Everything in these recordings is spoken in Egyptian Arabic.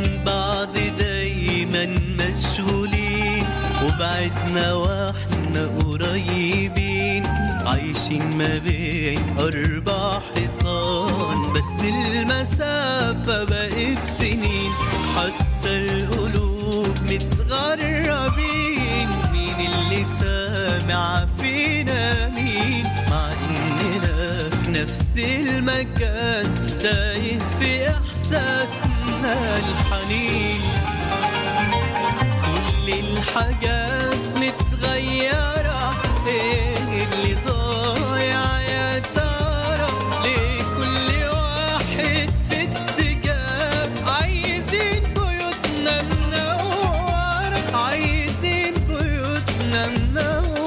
بعض دايما مشغولين وبعدنا واحنا قريبين عايشين ما بين أربع حيطان بس المسافة بقت سنين حتى القلوب متغربين مين اللي سامع فينا مين مع إننا في نفس المكان تايه في إحساسنا الحنين كل الحاجات متغيرة ايه اللي ضايع يا ترى ليه كل واحد في اتجاه عايزين بيوتنا منورة عايزين بيوتنا منورة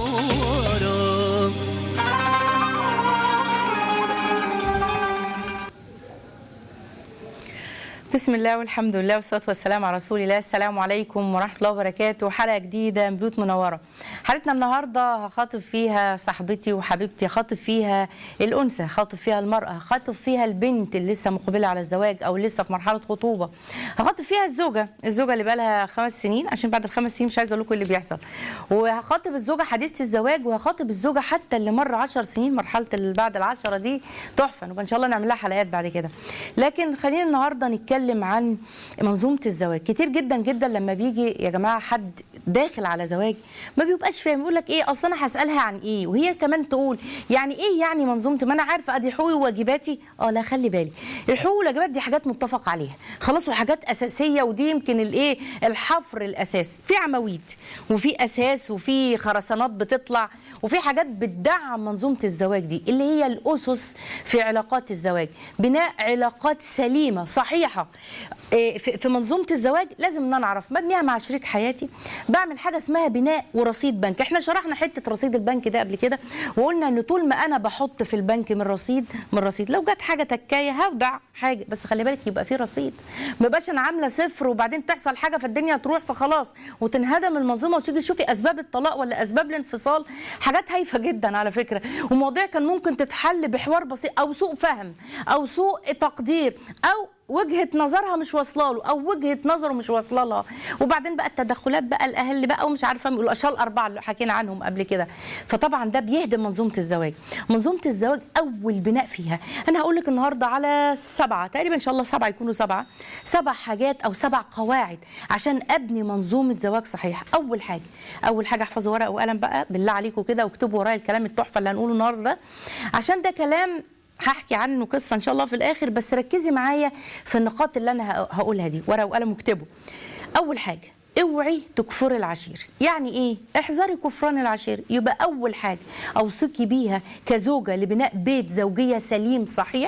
بسم الله والحمد لله والصلاه والسلام على رسول الله السلام عليكم ورحمه الله وبركاته حلقه جديده من بيوت منوره حلقتنا النهارده هخاطب فيها صاحبتي وحبيبتي هخاطب فيها الانثى هخاطب فيها المراه هخاطب فيها البنت اللي لسه مقبله على الزواج او لسه في مرحله خطوبه هخاطب فيها الزوجه الزوجه اللي بقى لها خمس سنين عشان بعد الخمس سنين مش عايزه اقول لكم اللي بيحصل وهخاطب الزوجه حديثه الزواج وهخاطب الزوجه حتى اللي مر 10 سنين مرحله اللي بعد العشرة دي تحفه نبقى ان شاء الله نعمل لها حلقات بعد كده لكن خلينا النهارده نتكلم عن منظومه الزواج كتير جدا جدا لما بيجي يا جماعه حد داخل على زواج ما بيبقاش فاهم يقول لك ايه اصل انا هسالها عن ايه وهي كمان تقول يعني ايه يعني منظومتي ما انا عارفه ادي حقوقي وواجباتي اه لا خلي بالي الحقوق والواجبات دي حاجات متفق عليها خلاص وحاجات اساسيه ودي يمكن الايه الحفر الاساسي في عواميد وفي اساس وفي خرسانات بتطلع وفي حاجات بتدعم منظومه الزواج دي اللي هي الاسس في علاقات الزواج بناء علاقات سليمه صحيحه إيه، في في منظومه الزواج لازم ان انا اعرف مبنيها مع شريك حياتي بعمل حاجه اسمها بناء ورصيد بنك احنا شرحنا حته رصيد البنك ده قبل كده وقلنا ان طول ما انا بحط في البنك من رصيد من رصيد لو جت حاجه تكايه هودع حاجه بس خلي بالك يبقى في رصيد ما يبقاش انا عامله صفر وبعدين تحصل حاجه فالدنيا تروح فخلاص وتنهدم المنظومه وتيجي تشوفي اسباب الطلاق ولا اسباب الانفصال حاجات هايفه جدا على فكره ومواضيع كان ممكن تتحل بحوار بسيط او سوء فهم او سوء تقدير او وجهه نظرها مش واصله له او وجهه نظره مش واصله لها وبعدين بقى التدخلات بقى الاهل بقى ومش عارفه من الاشياء الاربعه اللي حكينا عنهم قبل كده فطبعا ده بيهدم منظومه الزواج منظومه الزواج اول بناء فيها انا هقول لك النهارده على سبعه تقريبا ان شاء الله سبعه يكونوا سبعه سبع حاجات او سبع قواعد عشان ابني منظومه زواج صحيحه اول حاجه اول حاجه احفظوا ورقه وقلم بقى بالله عليكم كده واكتبوا ورايا الكلام التحفه اللي هنقوله النهارده ده عشان ده كلام هحكي عنه قصه ان شاء الله في الاخر بس ركزي معايا في النقاط اللي انا ه- هقولها دي ورقه وقلم واكتبوا اول حاجه اوعي تكفري العشير يعني ايه احذري كفران العشير يبقى اول حاجه اوصيكي بيها كزوجه لبناء بيت زوجيه سليم صحيح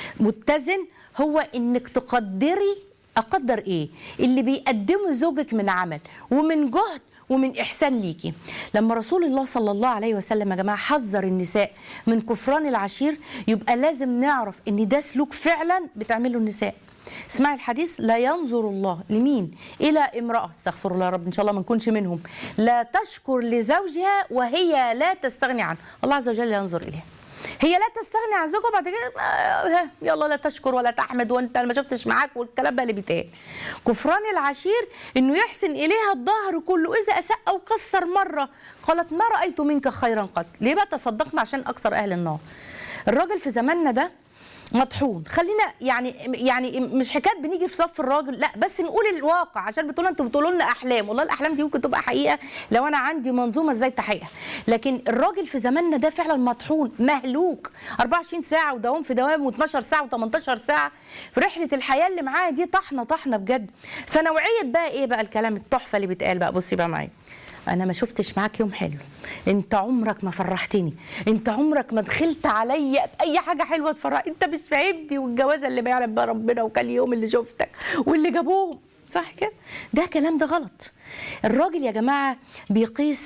متزن هو انك تقدري اقدر ايه اللي بيقدمه زوجك من عمل ومن جهد ومن احسان ليكي لما رسول الله صلى الله عليه وسلم يا جماعه حذر النساء من كفران العشير يبقى لازم نعرف ان ده سلوك فعلا بتعمله النساء اسمعي الحديث لا ينظر الله لمين الى امراه استغفر الله يا رب ان شاء الله ما نكونش منهم لا تشكر لزوجها وهي لا تستغني عنه الله عز وجل ينظر اليها هي لا تستغني عن زوجها بعد كده آه، ها، يلا لا تشكر ولا تحمد وانت ما شفتش معاك والكلام بقى اللي بيتقال كفران العشير انه يحسن اليها الظهر كله اذا اساء او كسر مره قالت ما رايت منك خيرا قط ليه بقى تصدقنا عشان اكثر اهل النار الراجل في زماننا ده مطحون خلينا يعني يعني مش حكايه بنيجي في صف الراجل لا بس نقول الواقع عشان بتقولوا انتوا بتقولوا لنا احلام والله الاحلام دي ممكن تبقى حقيقه لو انا عندي منظومه ازاي تحقيقها لكن الراجل في زماننا ده فعلا مطحون مهلوك 24 ساعه ودوام في دوام و12 ساعه و18 ساعه في رحله الحياه اللي معاه دي طحنه طحنه بجد فنوعيه بقى ايه بقى الكلام التحفه اللي بيتقال بقى بصي بقى معايا انا ما شفتش معاك يوم حلو انت عمرك ما فرحتني انت عمرك ما دخلت عليا باي حاجه حلوه تفرح انت مش فاهمني والجوازه اللي ما يعلم بقى ربنا وكان اليوم اللي شفتك واللي جابوهم صح كده ده كلام ده غلط الراجل يا جماعه بيقيس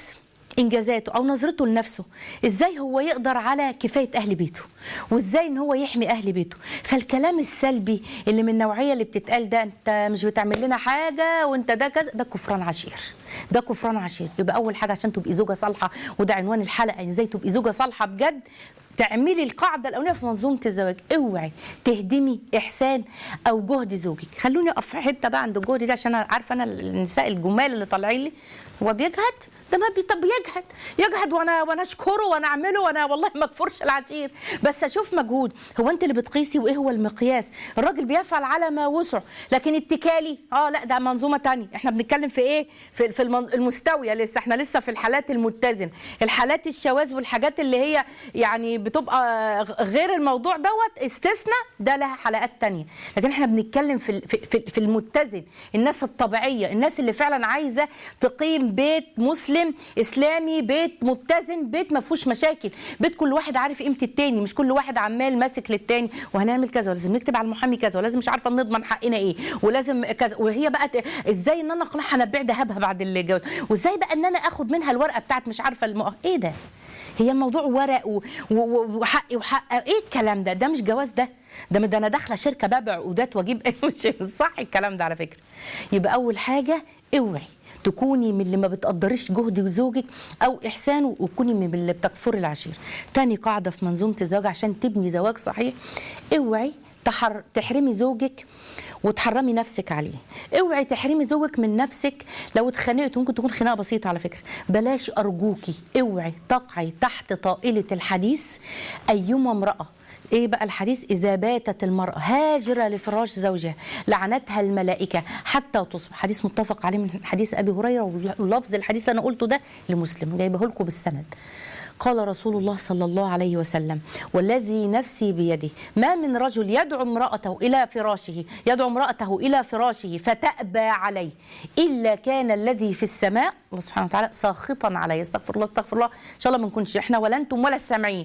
انجازاته او نظرته لنفسه ازاي هو يقدر على كفايه اهل بيته وازاي ان هو يحمي اهل بيته فالكلام السلبي اللي من النوعيه اللي بتتقال ده انت مش بتعمل لنا حاجه وانت ده كذا ده كفران عشير ده كفران عشير يبقى اول حاجه عشان تبقي زوجه صالحه وده عنوان الحلقه ازاي تبقي زوجه صالحه بجد تعملي القاعدة الأولانية في منظومة الزواج اوعي تهدمي إحسان أو جهد زوجك خلوني أقف في حتة بقى عند الجهد ده عشان أنا عارفة أنا النساء الجمال اللي طالعين لي هو بيجهد ده ما بي... طب يجهد يجهد وانا وانا اشكره وانا اعمله وانا والله ما اكفرش العشير بس اشوف مجهود هو انت اللي بتقيسي وايه هو المقياس الراجل بيفعل على ما وسع لكن اتكالي اه لا ده منظومه تانية احنا بنتكلم في ايه في, في المن... المستويه لسه احنا لسه في الحالات المتزنه الحالات الشواذ والحاجات اللي هي يعني بتبقى غير الموضوع دوت استثناء ده لها حلقات تانية لكن احنا بنتكلم في ال- في في, في المتزن الناس الطبيعيه الناس اللي فعلا عايزه تقيم بيت مسلم اسلامي بيت متزن بيت ما فيهوش مشاكل بيت كل واحد عارف قيمه التاني مش كل واحد عمال ماسك للتاني وهنعمل كذا ولازم نكتب على المحامي كذا ولازم مش عارفه نضمن حقنا ايه ولازم كذا وهي بقى ت- ازاي ان انا اقنعها انا ابيع ذهبها بعد الجواز وازاي بقى ان انا اخد منها الورقه بتاعت مش عارفه الم... ايه ده هي الموضوع ورق و- و- و- وحقي وحق ايه الكلام ده ده مش جواز ده ده ده انا داخله شركه ببيع عقودات واجيب مش صح الكلام ده على فكره يبقى اول حاجه اوعي تكوني من اللي ما بتقدريش جهد زوجك او احسانه وتكوني من اللي بتكفري العشير تاني قاعده في منظومه الزواج عشان تبني زواج صحيح اوعي تحر تحرمي زوجك وتحرمي نفسك عليه اوعي تحرمي زوجك من نفسك لو اتخانقت ممكن تكون خناقه بسيطه على فكره بلاش ارجوكي اوعي تقعي تحت طائله الحديث ايما امراه ايه بقى الحديث اذا باتت المراه هاجره لفراش زوجها لعنتها الملائكه حتى تصبح حديث متفق عليه من حديث ابي هريره ولفظ الحديث اللي انا قلته ده لمسلم جايبه لكم بالسند قال رسول الله صلى الله عليه وسلم والذي نفسي بيده ما من رجل يدعو امرأته إلى فراشه يدعو امرأته إلى فراشه فتأبى عليه إلا كان الذي في السماء الله سبحانه وتعالى ساخطا عليه استغفر الله استغفر الله إن شاء الله ما نكونش إحنا ولا أنتم ولا السامعين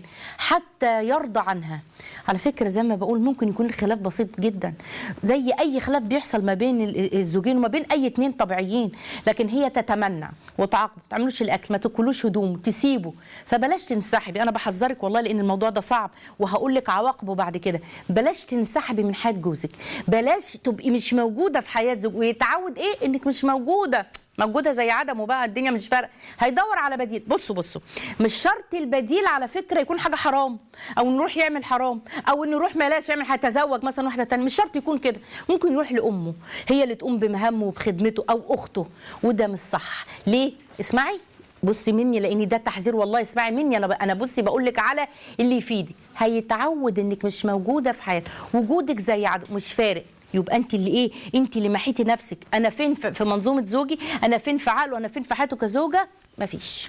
حتى يرضى عنها على فكرة زي ما بقول ممكن يكون الخلاف بسيط جدا زي أي خلاف بيحصل ما بين ال- الزوجين وما بين أي اتنين طبيعيين لكن هي تتمنع وتعاقب ما تعملوش الأكل ما تاكلوش هدوم تسيبه فبلاش تنسحبي أنا بحذرك والله لأن الموضوع ده صعب وهقول لك عواقبه بعد كده بلاش تنسحبي من حياة جوزك بلاش تبقي مش موجودة في حياة زوج ويتعود إيه إنك مش موجودة موجوده زي عدمه بقى الدنيا مش فارقه هيدور على بديل بصوا بصوا مش شرط البديل على فكره يكون حاجه حرام او نروح يعمل حرام او انه يروح ملاش يعمل هيتزوج مثلا واحده تانية مش شرط يكون كده ممكن يروح لامه هي اللي تقوم بمهامه وبخدمته او اخته وده مش صح ليه اسمعي بصي مني لان ده تحذير والله اسمعي مني انا ب- انا بصي بقول لك على اللي يفيدك هيتعود انك مش موجوده في حياته وجودك زي عدو مش فارق يبقى انت اللي ايه انت اللي محيتي نفسك انا فين في في منظومه زوجي انا فين في عقله انا فين في حياته كزوجه مفيش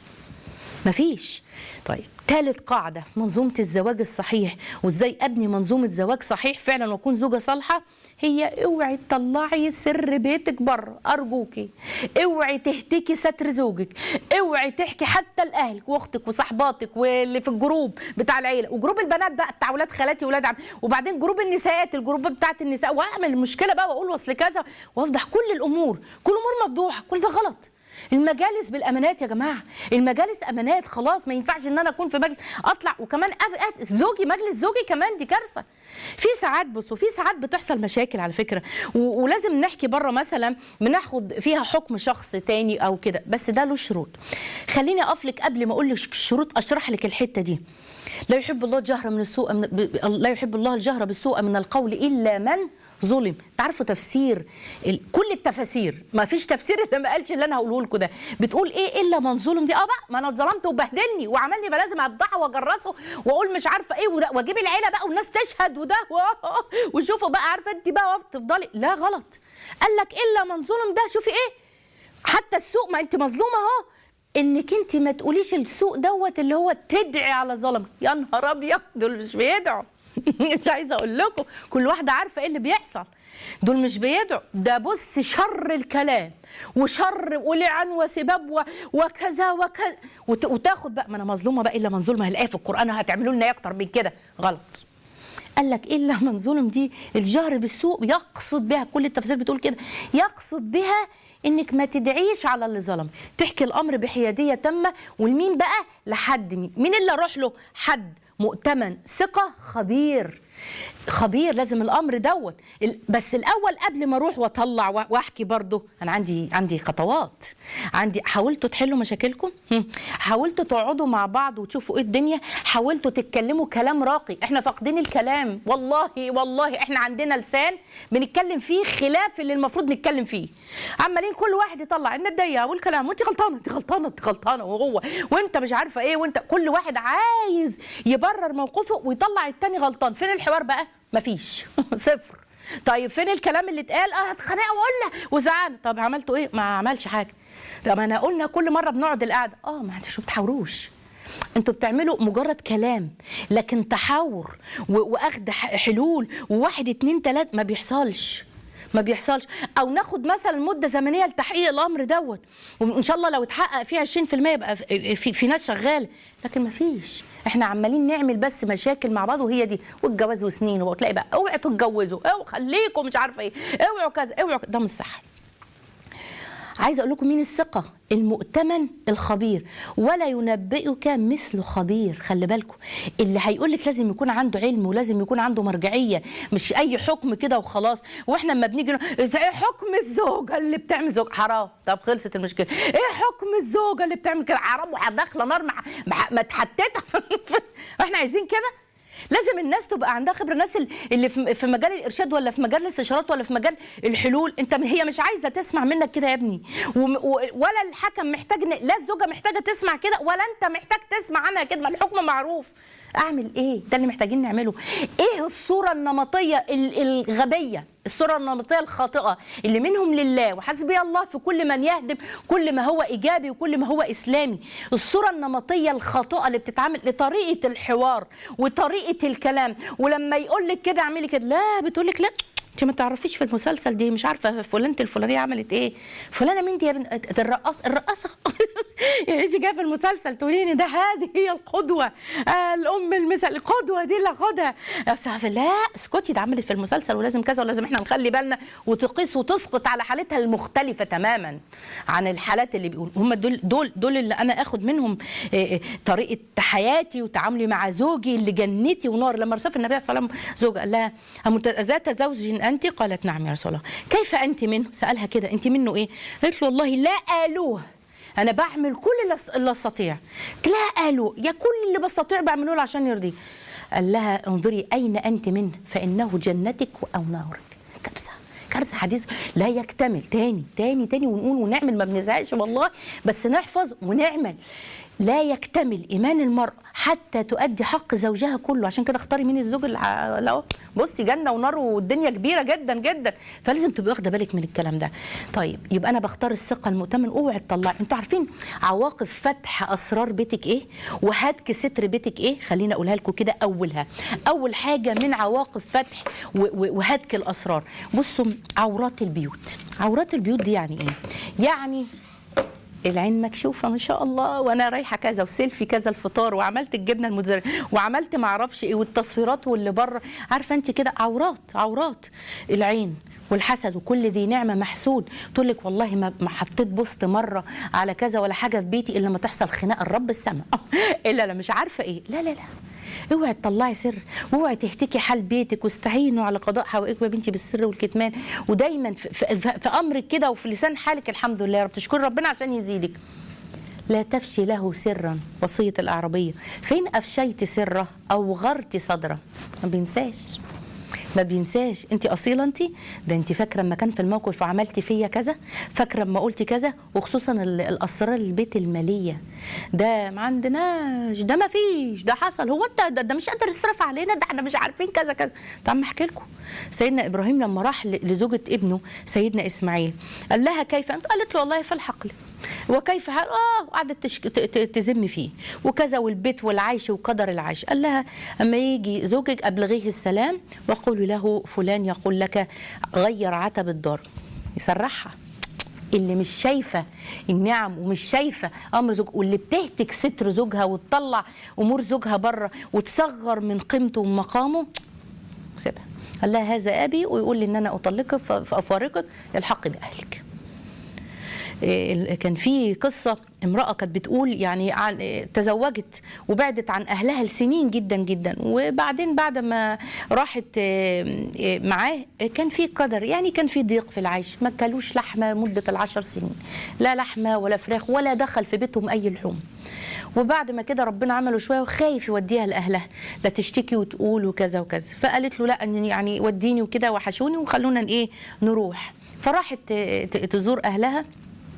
مفيش طيب ثالث قاعده في منظومه الزواج الصحيح وازاي ابني منظومه زواج صحيح فعلا واكون زوجه صالحه هي اوعي تطلعي سر بيتك بره ارجوكي اوعي تهتكي ستر زوجك اوعي تحكي حتى لاهلك واختك وصحباتك واللي في الجروب بتاع العيله وجروب البنات بقى بتاع ولاد خالاتي ولاد عم وبعدين جروب النساءات الجروب بتاعت النساء واعمل المشكله بقى واقول اصل كذا وافضح كل الامور كل امور مفضوحه كل ده غلط المجالس بالامانات يا جماعه المجالس امانات خلاص ما ينفعش ان انا اكون في مجلس اطلع وكمان أف- أت- زوجي مجلس زوجي كمان دي كارثه في ساعات بصوا في ساعات بتحصل مشاكل على فكره و- ولازم نحكي بره مثلا بناخد فيها حكم شخص تاني او كده بس ده له شروط خليني اقف لك قبل ما اقول لك الشروط اشرح لك الحته دي لا يحب الله الجهر من السوء من ب- لا يحب الله الجهر بالسوء من القول الا من ظلم تعرفوا تفسير ال... كل التفاسير ما فيش تفسير اللي ما قالش اللي انا هقوله لكم ده بتقول ايه الا من ظلم دي اه بقى ما انا اتظلمت وبهدلني وعملني بقى لازم افضحه واجرسه واقول مش عارفه ايه وده واجيب العيله بقى والناس تشهد وده و- وشوفوا بقى عارفه انت بقى تفضلي لا غلط قال لك الا من ظلم ده شوفي ايه حتى السوق ما انت مظلومه اهو انك انت ما تقوليش السوق دوت اللي هو تدعي على ظلم يا نهار ابيض دول مش بيدعوا مش عايزه اقول لكم كل واحده عارفه ايه اللي بيحصل دول مش بيدعوا ده بص شر الكلام وشر ولعن وسباب و- وكذا وكذا وت- وتاخد بقى ما انا مظلومه بقى الا من ظلمه الايه في القران هتعملوا لنا ايه اكتر من كده غلط قال لك الا من ظلم دي الجهر بالسوء يقصد بها كل التفسير بتقول كده يقصد بها انك ما تدعيش على اللي ظلم تحكي الامر بحياديه تامه والمين بقى لحد مين مين اللي اروح له حد مؤتمن ثقه خبير خبير لازم الامر دوت ال- بس الاول قبل ما اروح واطلع وا- واحكي برضو انا عندي عندي خطوات عندي حاولتوا تحلوا مشاكلكم هم. حاولتوا تقعدوا مع بعض وتشوفوا ايه الدنيا حاولتوا تتكلموا كلام راقي احنا فاقدين الكلام والله والله احنا عندنا لسان بنتكلم فيه خلاف اللي المفروض نتكلم فيه عمالين كل واحد يطلع النديه والكلام وانت غلطانه انت غلطانه انت غلطانه وهو وانت مش عارفه ايه وانت كل واحد عايز يبرر موقفه ويطلع التاني غلطان فين الحوار بقى مفيش صفر طيب فين الكلام اللي اتقال اه اتخانقنا وقلنا وزعلنا طب عملتوا ايه ما عملش حاجه طب انا قلنا كل مره بنقعد القعده اه ما انتوا بتحاوروش انتوا بتعملوا مجرد كلام لكن تحاور و- واخد ح- حلول وواحد اتنين تلات ما بيحصلش ما بيحصلش او ناخد مثلا مده زمنيه لتحقيق الامر دوت وان شاء الله لو اتحقق فيه 20% يبقى في, في, في ناس شغاله لكن ما فيش احنا عمالين نعمل بس مشاكل مع بعض وهي دي والجواز وسنين وتلاقي بقى اوعوا تتجوزوا اوعوا خليكم مش عارفه ايه اوعوا كذا اوعوا كذا. ده مش صح عايزه اقول لكم مين الثقه المؤتمن الخبير ولا ينبئك مثل خبير خلي بالكم اللي هيقول لك لازم يكون عنده علم ولازم يكون عنده مرجعيه مش اي حكم كده وخلاص واحنا لما بنيجي نقول اذا ايه حكم الزوجه اللي بتعمل زوج حرام طب خلصت المشكله ايه حكم الزوجه اللي بتعمل كده حرام وهتدخل نار مع مع- متحتته احنا عايزين كده لازم الناس تبقى عندها خبره الناس ال- اللي في في مجال الارشاد ولا في مجال الاستشارات ولا في مجال الحلول انت هي مش عايزه تسمع منك كده يا ابني وم- و- ولا الحكم محتاج ن- لا الزوجه محتاجه تسمع كده ولا انت محتاج تسمع عنها كده ما الحكم معروف اعمل ايه ده اللي محتاجين نعمله ايه الصوره النمطيه ال- الغبيه الصوره النمطيه الخاطئه اللي منهم لله وحسبي الله في كل من يهدم كل ما هو ايجابي وكل ما هو اسلامي الصوره النمطيه الخاطئه اللي بتتعامل لطريقه الحوار وطريقه الكلام ولما يقول لك كده اعملي كده لا بتقول لك لا انت ما تعرفيش في المسلسل دي مش عارفه فلانه الفلانيه عملت ايه فلانه مين دي يا بنت ده الرقاصه الرقاصه يعني انت جايه في المسلسل تقولي لي ده هذه هي القدوه آه الام المثل القدوه دي اللي اخدها أصل لا اسكتي ده عملت في المسلسل ولازم كذا ولازم احنا نخلي بالنا وتقيس وتسقط على حالتها المختلفه تماما عن الحالات اللي بيقولوا هم دول دول دول اللي انا اخد منهم آه، آه، طريقه حياتي وتعاملي مع زوجي اللي جنتي ونار لما رسول النبي صلى الله عليه وسلم زوج قال لها أمت- ذات زوج انت قالت نعم يا رسول الله كيف انت منه سالها كده انت منه ايه قالت له والله لا الوه انا بعمل كل اللي أس- اللي استطيع لا الوه يا كل اللي بستطيع بعمله له عشان يرضيه قال لها انظري اين انت منه فانه جنتك او نارك كارثه كارثه حديث لا يكتمل تاني تاني تاني ونقول ونعمل ما بنزهقش والله بس نحفظ ونعمل لا يكتمل ايمان المرء حتى تؤدي حق زوجها كله عشان كده اختاري مين الزوج اللي ع- لا بصي جنه ونار والدنيا كبيره جدا جدا فلازم تبقي واخده بالك من الكلام ده طيب يبقى انا بختار الثقه المؤتمن اوعي تطلعي انتوا عارفين عواقب فتح اسرار بيتك ايه وهتك ستر بيتك ايه خليني اقولها لكم كده اولها اول حاجه من عواقب فتح و- و- وهتك الاسرار بصوا عورات البيوت عورات البيوت دي يعني ايه يعني العين مكشوفه ما شاء الله وانا رايحه كذا وسيلفي كذا الفطار وعملت الجبنه الموتزاريلا وعملت ما اعرفش ايه والتصويرات واللي بره عارفه انت كده عورات عورات العين والحسد وكل ذي نعمه محسود تقول لك والله ما ما حطيت بوست مره على كذا ولا حاجه في بيتي الا لما تحصل خناقه الرب السماء الا انا مش عارفه ايه لا لا لا اوعي تطلعي سر واوعي تهتكي حال بيتك واستعينوا على قضاء حوائجك يا بنتي بالسر والكتمان ودايما في, في, في, في امرك كده وفي لسان حالك الحمد لله يا رب تشكري ربنا عشان يزيدك لا تفشي له سرا وصية الأعربية فين أفشيت سره أو غرت صدره ما بينساش ما بينساش انت اصيله انت ده انت فاكره لما كان في الموقف وعملتي فيا كذا فاكره لما قلتي كذا وخصوصا ال- الاسرار البيت الماليه ده ما عندناش ده ما فيش ده حصل هو انت ده, ده مش قادر يصرف علينا ده احنا مش عارفين كذا كذا طب ما احكي لكم سيدنا ابراهيم لما راح ل- لزوجة ابنه سيدنا اسماعيل قال لها كيف انت قالت له والله في الحقل وكيف حال اه وقعدت تشك... ت- ت- تذم فيه وكذا والبيت والعيش وقدر العيش قال لها اما يجي زوجك ابلغيه السلام وقولي له فلان يقول لك غير عتب الدار يسرحها اللي مش شايفه النعم ومش شايفه امر زوج واللي بتهتك ستر زوجها وتطلع امور زوجها بره وتصغر من قيمته ومقامه سيبها قال لها هذا ابي ويقول لي ان انا اطلقك ف- فافارقك الحق باهلك إيه، كان في قصة امرأة كانت بتقول يعني عن إيه، تزوجت وبعدت عن أهلها لسنين جدا جدا وبعدين بعد ما راحت إيه، إيه، معاه إيه، كان في قدر يعني كان في ضيق في العيش ما كلوش لحمة مدة العشر سنين لا لحمة ولا فراخ ولا دخل في بيتهم أي لحوم وبعد ما كده ربنا عمله شويه وخايف يوديها لاهلها لا تشتكي وتقول وكذا وكذا فقالت له لا إن يعني وديني وكده وحشوني وخلونا ايه نروح فراحت ت- ت- تزور اهلها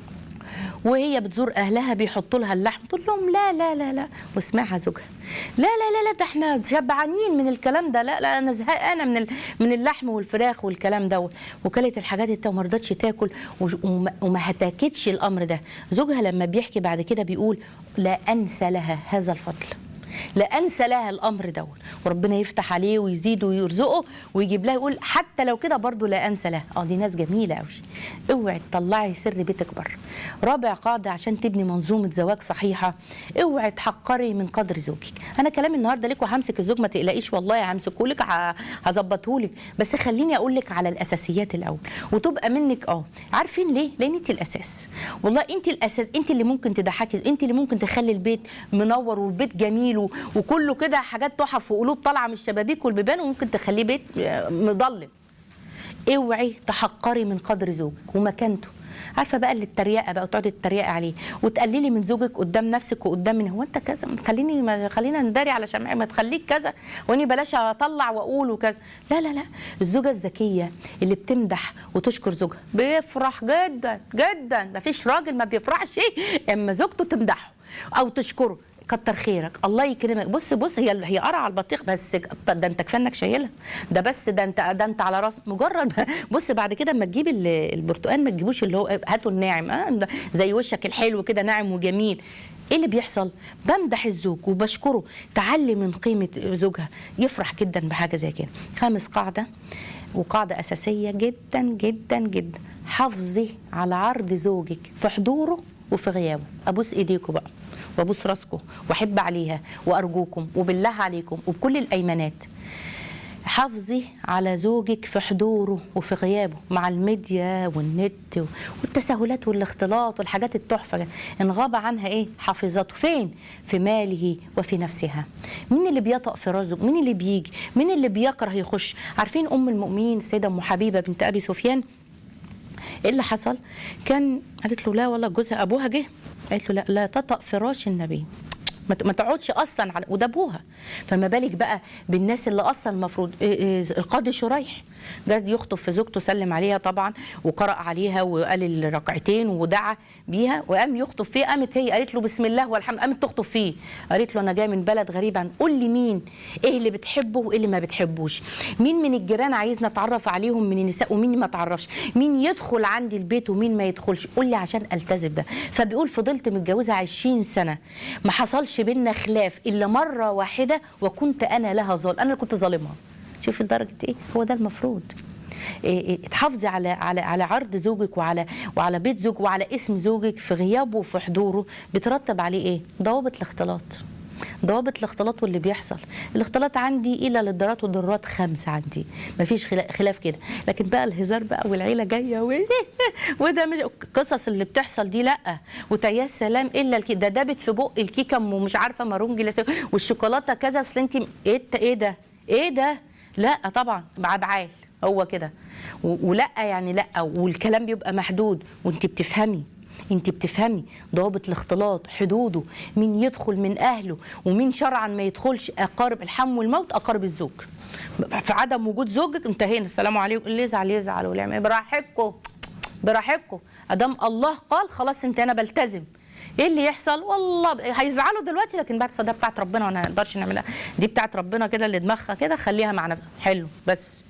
وهي بتزور اهلها بيحطوا لها اللحم تقول لهم لا لا لا لا واسمعها زوجها لا لا لا لا ده احنا شبعانين من الكلام ده لا لا انا زهقانه من ال- من اللحم والفراخ والكلام ده وكلت الحاجات التا وما رضتش تاكل وج- وما- وما هتاكدش الامر ده زوجها لما بيحكي بعد كده بيقول لا انسى لها هذا الفضل لا انسى لها الامر دوت وربنا يفتح عليه ويزيد ويرزقه ويجيب لها يقول حتى لو كده برضه لا انسى لها اه دي ناس جميله قوي اوعي تطلعي سر بيتك بره رابع قاعده عشان تبني منظومه زواج صحيحه اوعي تحقري من قدر زوجك انا كلامي النهارده لك وهمسك الزوج ما تقلقيش والله همسكه لك هظبطه لك بس خليني اقول لك على الاساسيات الاول وتبقى منك اه عارفين ليه لان انت الاساس والله انت الاساس انت اللي ممكن تضحكي انت اللي ممكن تخلي البيت منور والبيت جميل و- وكله كده حاجات تحف وقلوب طالعه من الشبابيك والبيبان وممكن تخليه بيت آه، مظلم اوعي تحقري من قدر زوجك ومكانته عارفه بقى اللي التريقه بقى وتقعدي تتريقي عليه وتقللي من زوجك قدام نفسك وقدام من هو انت كذا ما خليني ما خلينا نداري على شمعي ما تخليك كذا واني بلاش اطلع واقول وكذا لا لا لا الزوجه الذكيه اللي بتمدح وتشكر زوجها بيفرح جدا جدا ما فيش راجل ما بيفرحش اما زوجته تمدحه او تشكره كتر خيرك الله يكرمك بص بص هي هي قرع على البطيخ بس ده انت كفايه انك شايلها ده بس ده انت ده انت على راس مجرد بص بعد كده اما تجيب ال- البرتقال ما تجيبوش اللي هو هاتوا الناعم اه ده زي وشك الحلو كده ناعم وجميل ايه اللي بيحصل بمدح الزوج وبشكره تعلي من قيمه زوجها يفرح جدا بحاجه زي كده خامس قاعده وقاعده اساسيه جدا جدا جدا حافظي على عرض زوجك في حضوره وفي غيابه ابوس ايديكم بقى وابوس راسكم واحب عليها وارجوكم وبالله عليكم وبكل الايمانات حافظي على زوجك في حضوره وفي غيابه مع الميديا والنت والتساهلات والاختلاط والحاجات التحفه ان غاب عنها ايه حافظته فين في ماله وفي نفسها مين اللي بيطأ في رزق مين اللي بيجي مين اللي بيكره يخش عارفين ام المؤمنين السيده ام حبيبه بنت ابي سفيان ايه اللي حصل كان قالت له لا والله جوزها ابوها جه قالت له لا لا تطأ فراش النبي ما ت- ما تقعدش اصلا على وده ابوها فما بالك بقى بالناس اللي اصلا المفروض إيه إيه القاضي شريح جاد يخطب في زوجته سلم عليها طبعا وقرأ عليها وقال الركعتين ودعا بيها وقام يخطب فيه قامت هي قالت له بسم الله والحمد قامت تخطب فيه قالت له انا جايه من بلد غريب عن قول لي مين ايه اللي بتحبه وايه اللي ما بتحبوش مين من الجيران عايزنا اتعرف عليهم من النساء ومين ما تعرفش مين يدخل عندي البيت ومين ما يدخلش قول لي عشان التزم ده فبيقول فضلت متجوزه 20 سنه ما حصلش بينا خلاف الا مره واحده وكنت انا لها ظالم انا اللي كنت ظالمها شوف لدرجه ايه هو ده المفروض إيه إيه تحافظي على على على عرض زوجك وعلى وعلى بيت زوجك وعلى اسم زوجك في غيابه وفي حضوره بترتب عليه ايه ضوابط الاختلاط ضوابط الاختلاط واللي بيحصل الاختلاط عندي الى للضرات والضرات خمسه عندي مفيش خلا- خلاف كده لكن بقى الهزار بقى والعيله جايه و... وده مش القصص اللي بتحصل دي لا وتيا سلام الا الكي... ده دابت في بق الكيكه ام مش عارفه مارونجي لسه والشوكولاته كذا اصل انت ايه الت- ايه ده ايه ده لا طبعا بعبعال هو كده و- ولا يعني لا والكلام بيبقى محدود وانت بتفهمي انت بتفهمي ضوابط الاختلاط حدوده مين يدخل من اهله ومين شرعا ما يدخلش اقارب الحم والموت اقارب الزوج في عدم وجود زوجك انتهينا السلام عليكم اللي يزعل يزعل واللي يعمل براحتكم براحتكم ادام الله قال خلاص انت انا بلتزم ايه اللي يحصل والله ب- هيزعلوا دلوقتي لكن بعد ده بتاعت ربنا وانا ما نقدرش نعملها دي بتاعت ربنا كده اللي دماغها كده خليها معنا حلو بس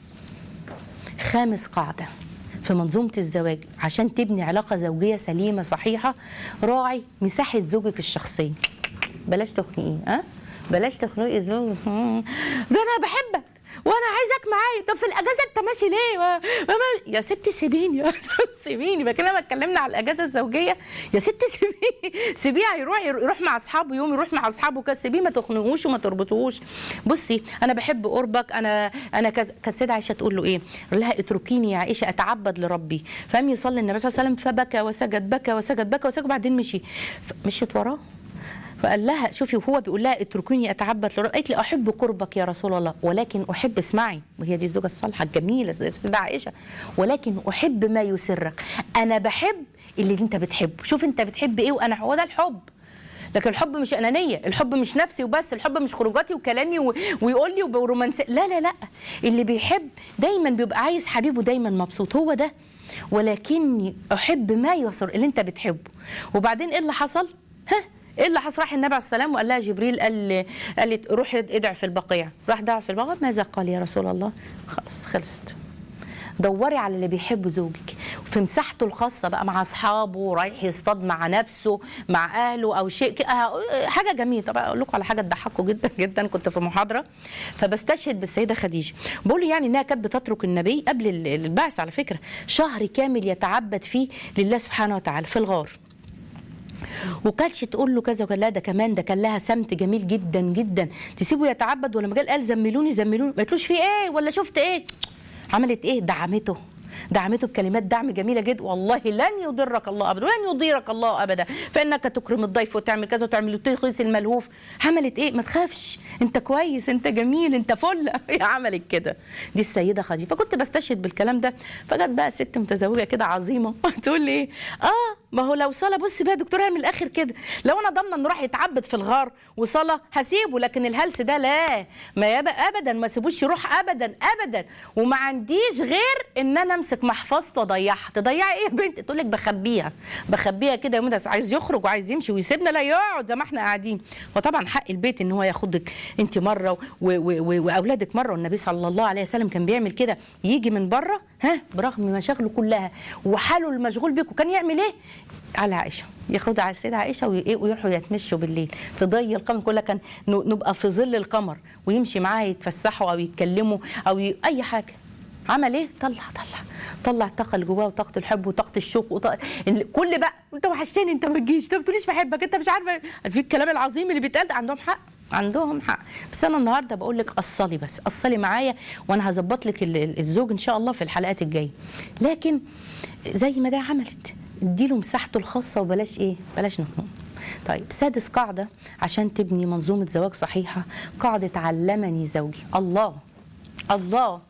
خامس قاعده في منظومه الزواج عشان تبني علاقه زوجيه سليمه صحيحه راعي مساحه زوجك الشخصيه بلاش تخنقيه ها بلاش تخنقي زوجك ده انا بحبك وانا عايزك معايا طب في الاجازه انت ماشي ليه ما- ما- يا ست سيبيني يا سيبيني بقى كده لما اتكلمنا على الاجازه الزوجيه يا ست سيبيه سيبيه هيروح يروح مع اصحابه يوم يروح مع اصحابه كده سيبيه ما تخنقوش وما تربطوهوش بصي انا بحب قربك انا انا كذا كانت سيدة عائشه تقول له ايه؟ قال لها اتركيني يا عائشه اتعبد لربي فقام يصلي النبي صلى الله عليه وسلم فبكى وسجد بكى وسجد بكى وسجد وبعدين مشي ف- مشيت وراه فقال لها شوفي وهو بيقول لها اتركوني اتعبد لرب قالت لي احب قربك يا رسول الله ولكن احب اسمعي وهي دي الزوجه الصالحه الجميله زي السيده عائشه ولكن احب ما يسرك انا بحب اللي انت بتحبه شوف انت بتحب ايه وانا هو ده الحب لكن الحب مش انانيه الحب مش نفسي وبس الحب مش خروجاتي وكلامي و... ويقول لي ورومانسي لا لا لا اللي بيحب دايما بيبقى عايز حبيبه دايما مبسوط هو ده ولكني احب ما يسر اللي انت بتحبه وبعدين ايه اللي حصل ها ايه اللي حصل راح النبي عليه السلام وقال لها جبريل قال قال لي روح ادعي في البقيع راح دعا في البقيع ماذا قال يا رسول الله خلاص خلصت دوري على اللي بيحب زوجك في مساحته الخاصه بقى مع اصحابه رايح يصطاد مع نفسه مع اهله او شيء ك- آه، حاجه جميله طب اقول لكم على حاجه تضحكوا جدا جدا كنت في محاضره فبستشهد بالسيده خديجه بقول يعني انها كانت بتترك النبي قبل ال- البعث على فكره شهر كامل يتعبد فيه لله سبحانه وتعالى في الغار وكانتش تقول له كذا وكذا لا ده كمان ده كان لها سمت جميل جدا جدا تسيبه يتعبد ولما جه قال زملوني زملوني ما قالتلوش في ايه ولا شفت ايه عملت ايه دعمته دعمته بكلمات دعم جميله جدا والله لن يضرك الله ابدا ولن يضيرك الله ابدا فانك تكرم الضيف وتعمل كذا وتعمل وتغيث الملهوف عملت ايه ما تخافش انت كويس انت جميل انت فل هي عملت كده دي السيده خديجه فكنت بستشهد بالكلام ده فجت بقى ست متزوجه كده عظيمه تقول لي ايه اه ما هو لو صلاه بصي بقى يا دكتوره من الاخر كده لو انا ضامنه انه راح يتعبد في الغار وصلاه هسيبه لكن الهلس ده لا ما يبقى ابدا ما سيبوش يروح ابدا ابدا وما عنديش غير ان انا امسك محفظته اضيعها تضيعي ايه يا بنت تقول لك بخبيها بخبيها كده يوم ده عايز يخرج وعايز يمشي ويسيبنا لا يقعد زي ما احنا قاعدين وطبعا حق البيت ان هو ياخدك انت مره و- و- و- واولادك مره والنبي صلى الله عليه وسلم كان بيعمل كده يجي من بره ها برغم مشاغله كلها وحاله المشغول بيك وكان يعمل ايه على عائشه ياخدها على السيده عائشه وي- ويروحوا يتمشوا بالليل في ضي القمر كلها كان ن- نبقى في ظل القمر ويمشي معاها يتفسحوا او يتكلموا او ي... اي حاجه عمل ايه طلع طلع طلع الطاقه اللي جواه وطاقه الحب وطاقه الشوق وطاقة... ال- كل بقى انت وحشتني انت ما تجيش انت ما بتقوليش بحبك انت مش عارفه في الكلام العظيم اللي بيتقال ده عندهم حق عندهم حق بس انا النهارده بقول لك قصلي بس قصلي معايا وانا هظبط لك ال- ال- الزوج ان شاء الله في الحلقات الجايه لكن زي ما ده عملت اديله مساحته الخاصه وبلاش ايه بلاش نخنق طيب سادس قاعده عشان تبني منظومه زواج صحيحه قاعده علمني زوجي الله الله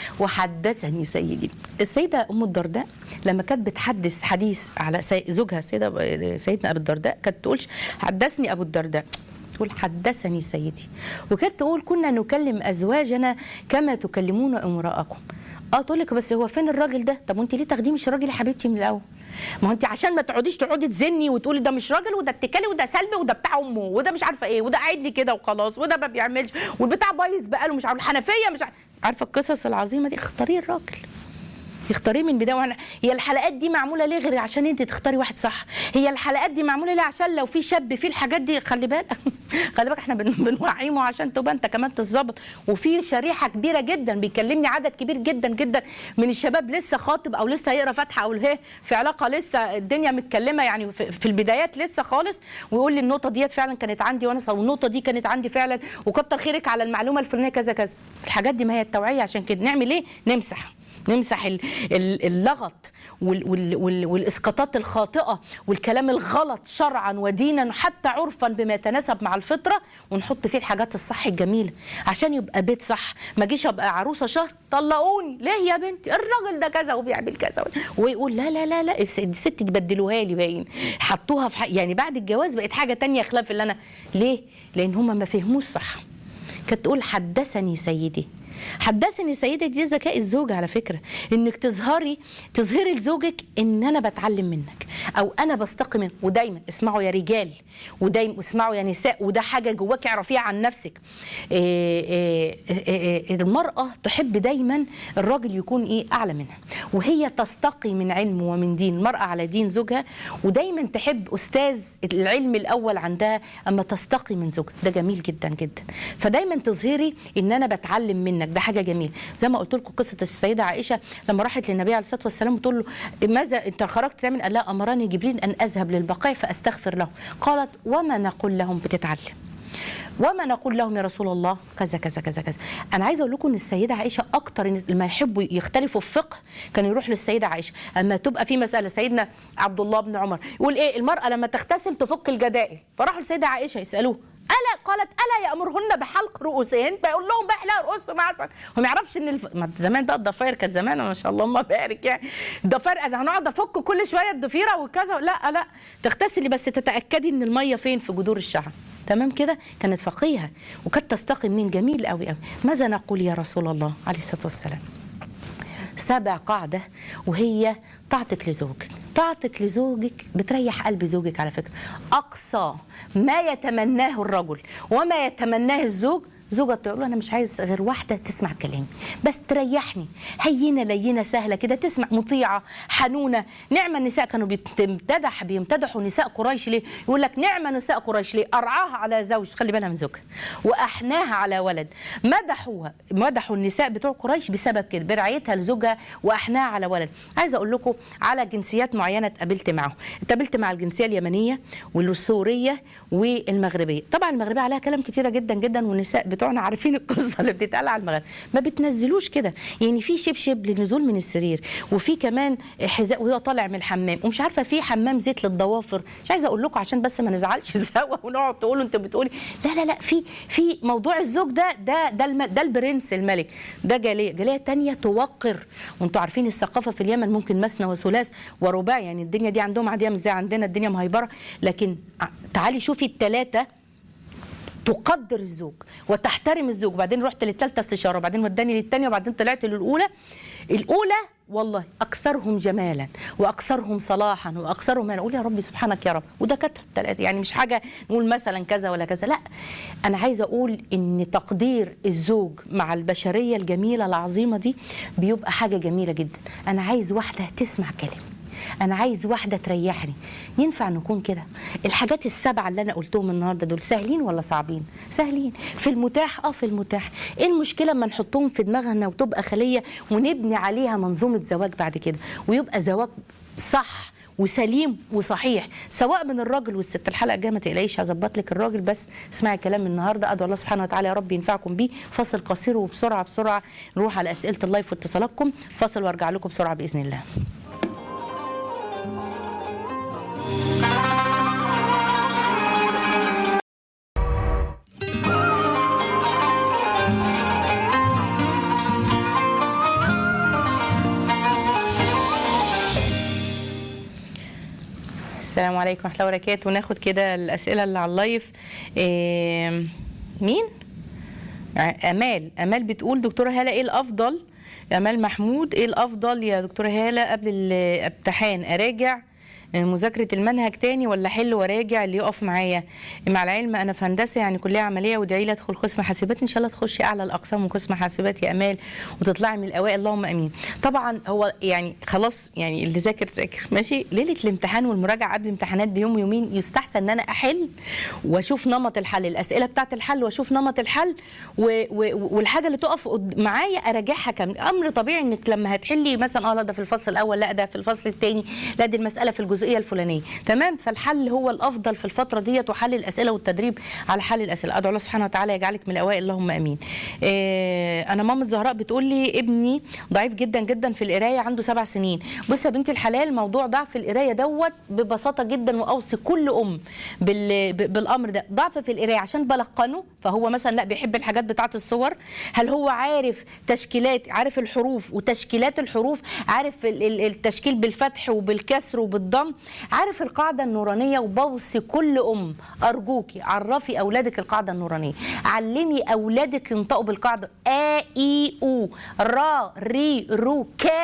وحدثني سيدي السيدة أم الدرداء لما كانت بتحدث حديث على سي- زوجها سيدة سيدنا أبو الدرداء كانت تقولش حدثني أبو الدرداء تقول حدثني سيدي وكانت تقول كنا نكلم أزواجنا كما تكلمون امرأكم اه تقول لك بس هو فين الراجل ده طب وانت ليه تاخديه مش راجل يا حبيبتي من الاول ما هو انت عشان ما تقعديش تقعدي تزني وتقولي ده مش راجل وده اتكالي وده سلبي وده بتاع امه وده مش عارفه ايه وده قاعد لي كده وخلاص وده ما بيعملش والبتاع بايظ بقاله مش عارفه الحنفيه مش عارفه عارفه القصص العظيمه دي اختاري الراجل يختاريه من البدايه وانا هي الحلقات دي معموله ليه غير عشان انت تختاري واحد صح هي الحلقات دي معموله ليه عشان لو في شاب فيه الحاجات دي خلي بالك خلي بالك احنا بن- بنوعيه عشان تبقى انت كمان تتظبط وفي شريحه كبيره جدا بيكلمني عدد كبير جدا جدا من الشباب لسه خاطب او لسه هيقرا فاتحه او هي في علاقه لسه الدنيا متكلمه يعني في في البدايات لسه خالص ويقول لي النقطه ديت فعلا كانت عندي وانا صار والنقطه دي كانت عندي فعلا وكتر خيرك على المعلومه الفلانيه كذا كذا الحاجات دي ما هي التوعيه عشان كده نعمل ايه نمسح نمسح ال- ال- اللغط وال- وال- وال- والاسقاطات الخاطئه والكلام الغلط شرعا ودينا حتى عرفا بما يتناسب مع الفطره ونحط فيه الحاجات الصح الجميله عشان يبقى بيت صح ما اجيش ابقى عروسه شهر طلقوني ليه يا بنتي الراجل ده كذا وبيعمل كذا ويقول لا لا لا لا الس- الست دي بدلوها لي باين حطوها في ح- يعني بعد الجواز بقت حاجه تانية خلاف اللي انا ليه لان هم ما فهموش صح كانت تقول حدثني سيدي حدثني سيدي دي ذكاء الزوج على فكره انك تظهري تظهري لزوجك ان انا بتعلم منك او انا بستقي من ودايما اسمعوا يا رجال ودايما اسمعوا يا نساء وده حاجه جواك اعرفيها عن نفسك إيه إيه إيه المراه تحب دايما الراجل يكون ايه اعلى منها وهي تستقي من علم ومن دين المراه على دين زوجها ودايما تحب استاذ العلم الاول عندها اما تستقي من زوجها ده جميل جدا جدا فدايما تظهري ان انا بتعلم منك ده حاجه جميله زي ما قلت لكم قصه السيده عائشه لما راحت للنبي عليه الصلاه والسلام وتقول له ماذا انت خرجت تعمل قال لا امرني جبريل ان اذهب للبقيع فاستغفر له قالت وما نقول لهم بتتعلم وما نقول لهم يا رسول الله كذا كذا كذا كذا انا عايزه اقول لكم ان السيده عائشه اكتر الناس لما يحبوا يختلفوا في فقه كان يروح للسيده عائشه اما تبقى في مساله سيدنا عبد الله بن عمر يقول ايه المراه لما تغتسل تفك الجدائل فراحوا للسيده عائشه يسالوه الا قالت الا يامرهن بحلق رؤوسهن بيقول لهم بقى احلقوا رؤوسهم عسل هو ما يعرفش ان الف... ما زمان بقى الضفاير كانت زمان ما شاء الله الله بارك يعني الضفاير انا هنقعد افك كل شويه الضفيره وكذا لا لا تغتسلي بس تتاكدي ان الميه فين في جذور الشعر تمام كده كانت فقيهه وكانت تستقي منين جميل قوي قوي ماذا نقول يا رسول الله عليه الصلاه والسلام سابع قاعدة وهي طاعتك لزوجك طاعتك لزوجك بتريح قلب زوجك على فكرة أقصى ما يتمناه الرجل وما يتمناه الزوج زوجة تقول له انا مش عايز غير واحده تسمع كلامي بس تريحني هينه لينه سهله كده تسمع مطيعه حنونه نعم النساء كانوا بيمتدح بيمتدحوا نساء قريش ليه يقول لك نعم نساء قريش ليه ارعاها على زوج خلي بالها من زوجها واحناها على ولد مدحوها مدحوا النساء بتوع قريش بسبب كده برعايتها لزوجها واحناها على ولد عايزه اقول لكم على جنسيات معينه اتقابلت معاهم اتقابلت مع الجنسيه اليمنيه والسوريه والمغربيه طبعا المغربيه عليها كلام كتيره جدا جدا والنساء بتوعنا عارفين القصه اللي بتتقال على المغرب ما بتنزلوش كده يعني في شبشب للنزول من السرير وفي كمان حذاء وهو طالع من الحمام ومش عارفه في حمام زيت للضوافر مش عايزه اقول لكم عشان بس ما نزعلش سوا ونقعد تقولوا انت بتقولي لا لا لا في في موضوع الزوج ده ده ده الم ده البرنس الملك ده جاليه جاليه تانية توقر وانتوا عارفين الثقافه في اليمن ممكن مثنى وثلاث ورباع يعني الدنيا دي عندهم عاديه مش زي عندنا الدنيا مهيبره لكن تعالي شوفي الثلاثه تقدر الزوج وتحترم الزوج وبعدين رحت للثالثه استشاره وبعدين وداني للثانيه وبعدين طلعت للاولى الاولى والله اكثرهم جمالا واكثرهم صلاحا واكثرهم انا اقول يا ربي سبحانك يا رب ودكاتره الثلاثه يعني مش حاجه نقول مثلا كذا ولا كذا لا انا عايزه اقول ان تقدير الزوج مع البشريه الجميله العظيمه دي بيبقى حاجه جميله جدا انا عايز واحده تسمع كلامي انا عايز واحده تريحني ينفع نكون كده الحاجات السبعه اللي انا قلتهم النهارده دول سهلين ولا صعبين سهلين في المتاح اه في المتاح ايه المشكله اما نحطهم في دماغنا وتبقى خليه ونبني عليها منظومه زواج بعد كده ويبقى زواج صح وسليم وصحيح سواء من الراجل والست الحلقه الجايه ما تقلقيش هظبط لك الراجل بس اسمعي كلام النهارده ادعو الله سبحانه وتعالى يا رب ينفعكم بيه فاصل قصير وبسرعه بسرعه نروح على اسئله اللايف واتصالاتكم فاصل وارجع لكم بسرعه باذن الله السلام عليكم ورحمه الله وبركاته وناخد كده الاسئله اللي على اللايف إيه مين امال امال بتقول دكتوره هاله ايه الافضل امال محمود ايه الافضل يا دكتوره هاله قبل الامتحان اراجع مذاكرة المنهج تاني ولا حل وراجع اللي يقف معايا مع العلم انا في هندسة يعني كلية عملية وادعي لي ادخل قسم حاسبات ان شاء الله تخشي اعلى الاقسام وقسم حاسبات يا امال وتطلعي من الاوائل اللهم امين طبعا هو يعني خلاص يعني اللي ذاكر ذاكر ماشي ليلة الامتحان والمراجعة قبل الامتحانات بيوم ويومين يستحسن ان انا احل واشوف نمط الحل الاسئلة بتاعت الحل واشوف نمط الحل و و والحاجة اللي تقف معايا اراجعها كامل امر طبيعي انك لما هتحلي مثلا اه لا ده في الفصل الاول لا ده في الفصل الثاني لا دي المسألة في الجزء الجزئيه الفلانيه تمام فالحل هو الافضل في الفتره ديت وحل الاسئله والتدريب على حل الاسئله ادعو الله سبحانه وتعالى يجعلك من الاوائل اللهم امين إيه انا مامة زهراء بتقول لي ابني ضعيف جدا جدا في القرايه عنده سبع سنين بص يا بنتي الحلال موضوع ضعف القرايه دوت ببساطه جدا واوصي كل ام بال... بالامر ده ضعف في القرايه عشان بلقنه فهو مثلا لا بيحب الحاجات بتاعه الصور هل هو عارف تشكيلات عارف الحروف وتشكيلات الحروف عارف التشكيل بالفتح وبالكسر وبالضم عارف القاعده النورانيه وبوصي كل ام ارجوكي عرفي اولادك القاعده النورانيه علمي اولادك ينطقوا بالقاعده ا اي او را ري رو كا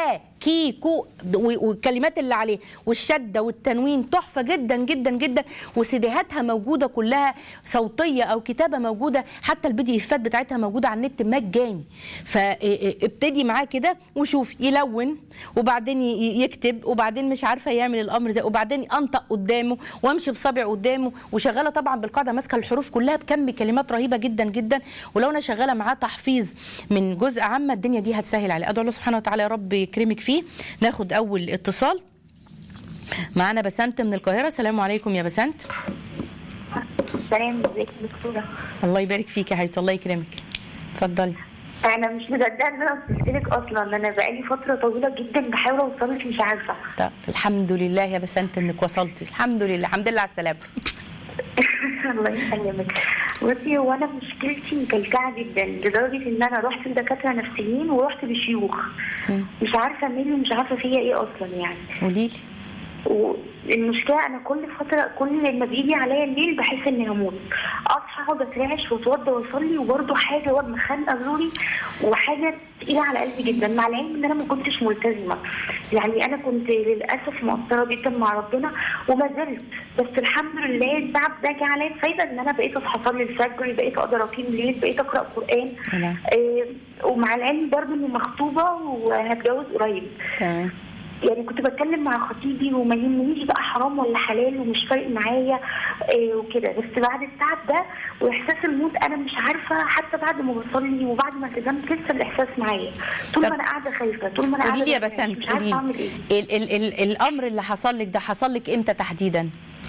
كيكو و- والكلمات اللي عليه والشده والتنوين تحفه جدا جدا جدا وسيديهاتها موجوده كلها صوتيه او كتابه موجوده حتى البي دي افات بتاعتها موجوده على النت مجاني فابتدي معاه كده وشوف يلون وبعدين ي- يكتب وبعدين مش عارفه يعمل الامر زي وبعدين انطق قدامه وامشي بصابع قدامه وشغاله طبعا بالقاعده ماسكه الحروف كلها بكم كلمات رهيبه جدا جدا ولو انا شغاله معاه تحفيظ من جزء عامه الدنيا دي هتسهل عليه ادعو الله سبحانه وتعالى يا رب يكرمك فيه ناخد اول اتصال معانا بسنت من القاهره السلام عليكم يا بسنت سلام ازيك يا دكتوره الله يبارك فيك يا حبيبتي الله يكرمك اتفضلي انا مش مصدقه ان انا وصلت لك اصلا انا بقالي فتره طويله جدا بحاول اوصل لك مش عارفه طب الحمد لله يا بسنت انك وصلتي الحمد لله الحمد لله على السلامه الله يسلمك بصي هو انا مشكلتي مكلكعه جدا لدرجه ان انا رحت لدكاتره نفسيين ورحت لشيوخ مش عارفه مين ومش عارفه فيا ايه اصلا يعني قولي لي والمشكله انا كل فتره كل ما بيجي عليا الليل بحس اني هموت اصحى اقعد اترعش واتوضى واصلي وبرده حاجه وابقى خانقه زوري وحاجه تقيله على قلبي جدا مع العلم ان انا ما كنتش ملتزمه يعني انا كنت للاسف مقصره جدا مع ربنا وما زلت بس الحمد لله التعب ده جه عليا فايده ان انا بقيت اصحى اصلي الفجر بقيت اقدر اقيم الليل بقيت اقرا قران نعم. آه ومع العلم برضه اني مخطوبه وهتجوز قريب تمام يعني كنت بتكلم مع خطيبي وما يهمنيش بقى حرام ولا حلال ومش فارق معايا آه وكده بس بعد التعب ده واحساس الموت انا مش عارفه حتى بعد ما بصلي وبعد ما التزمت لسه الاحساس معايا طول طب ما انا قاعده خايفه طول ما انا قولي قاعده لي يا بخاف، بسنت مش قولي عارفه اعمل ايه لي ال ال ال الامر اللي حصل لك ده حصل لك امتى تحديدا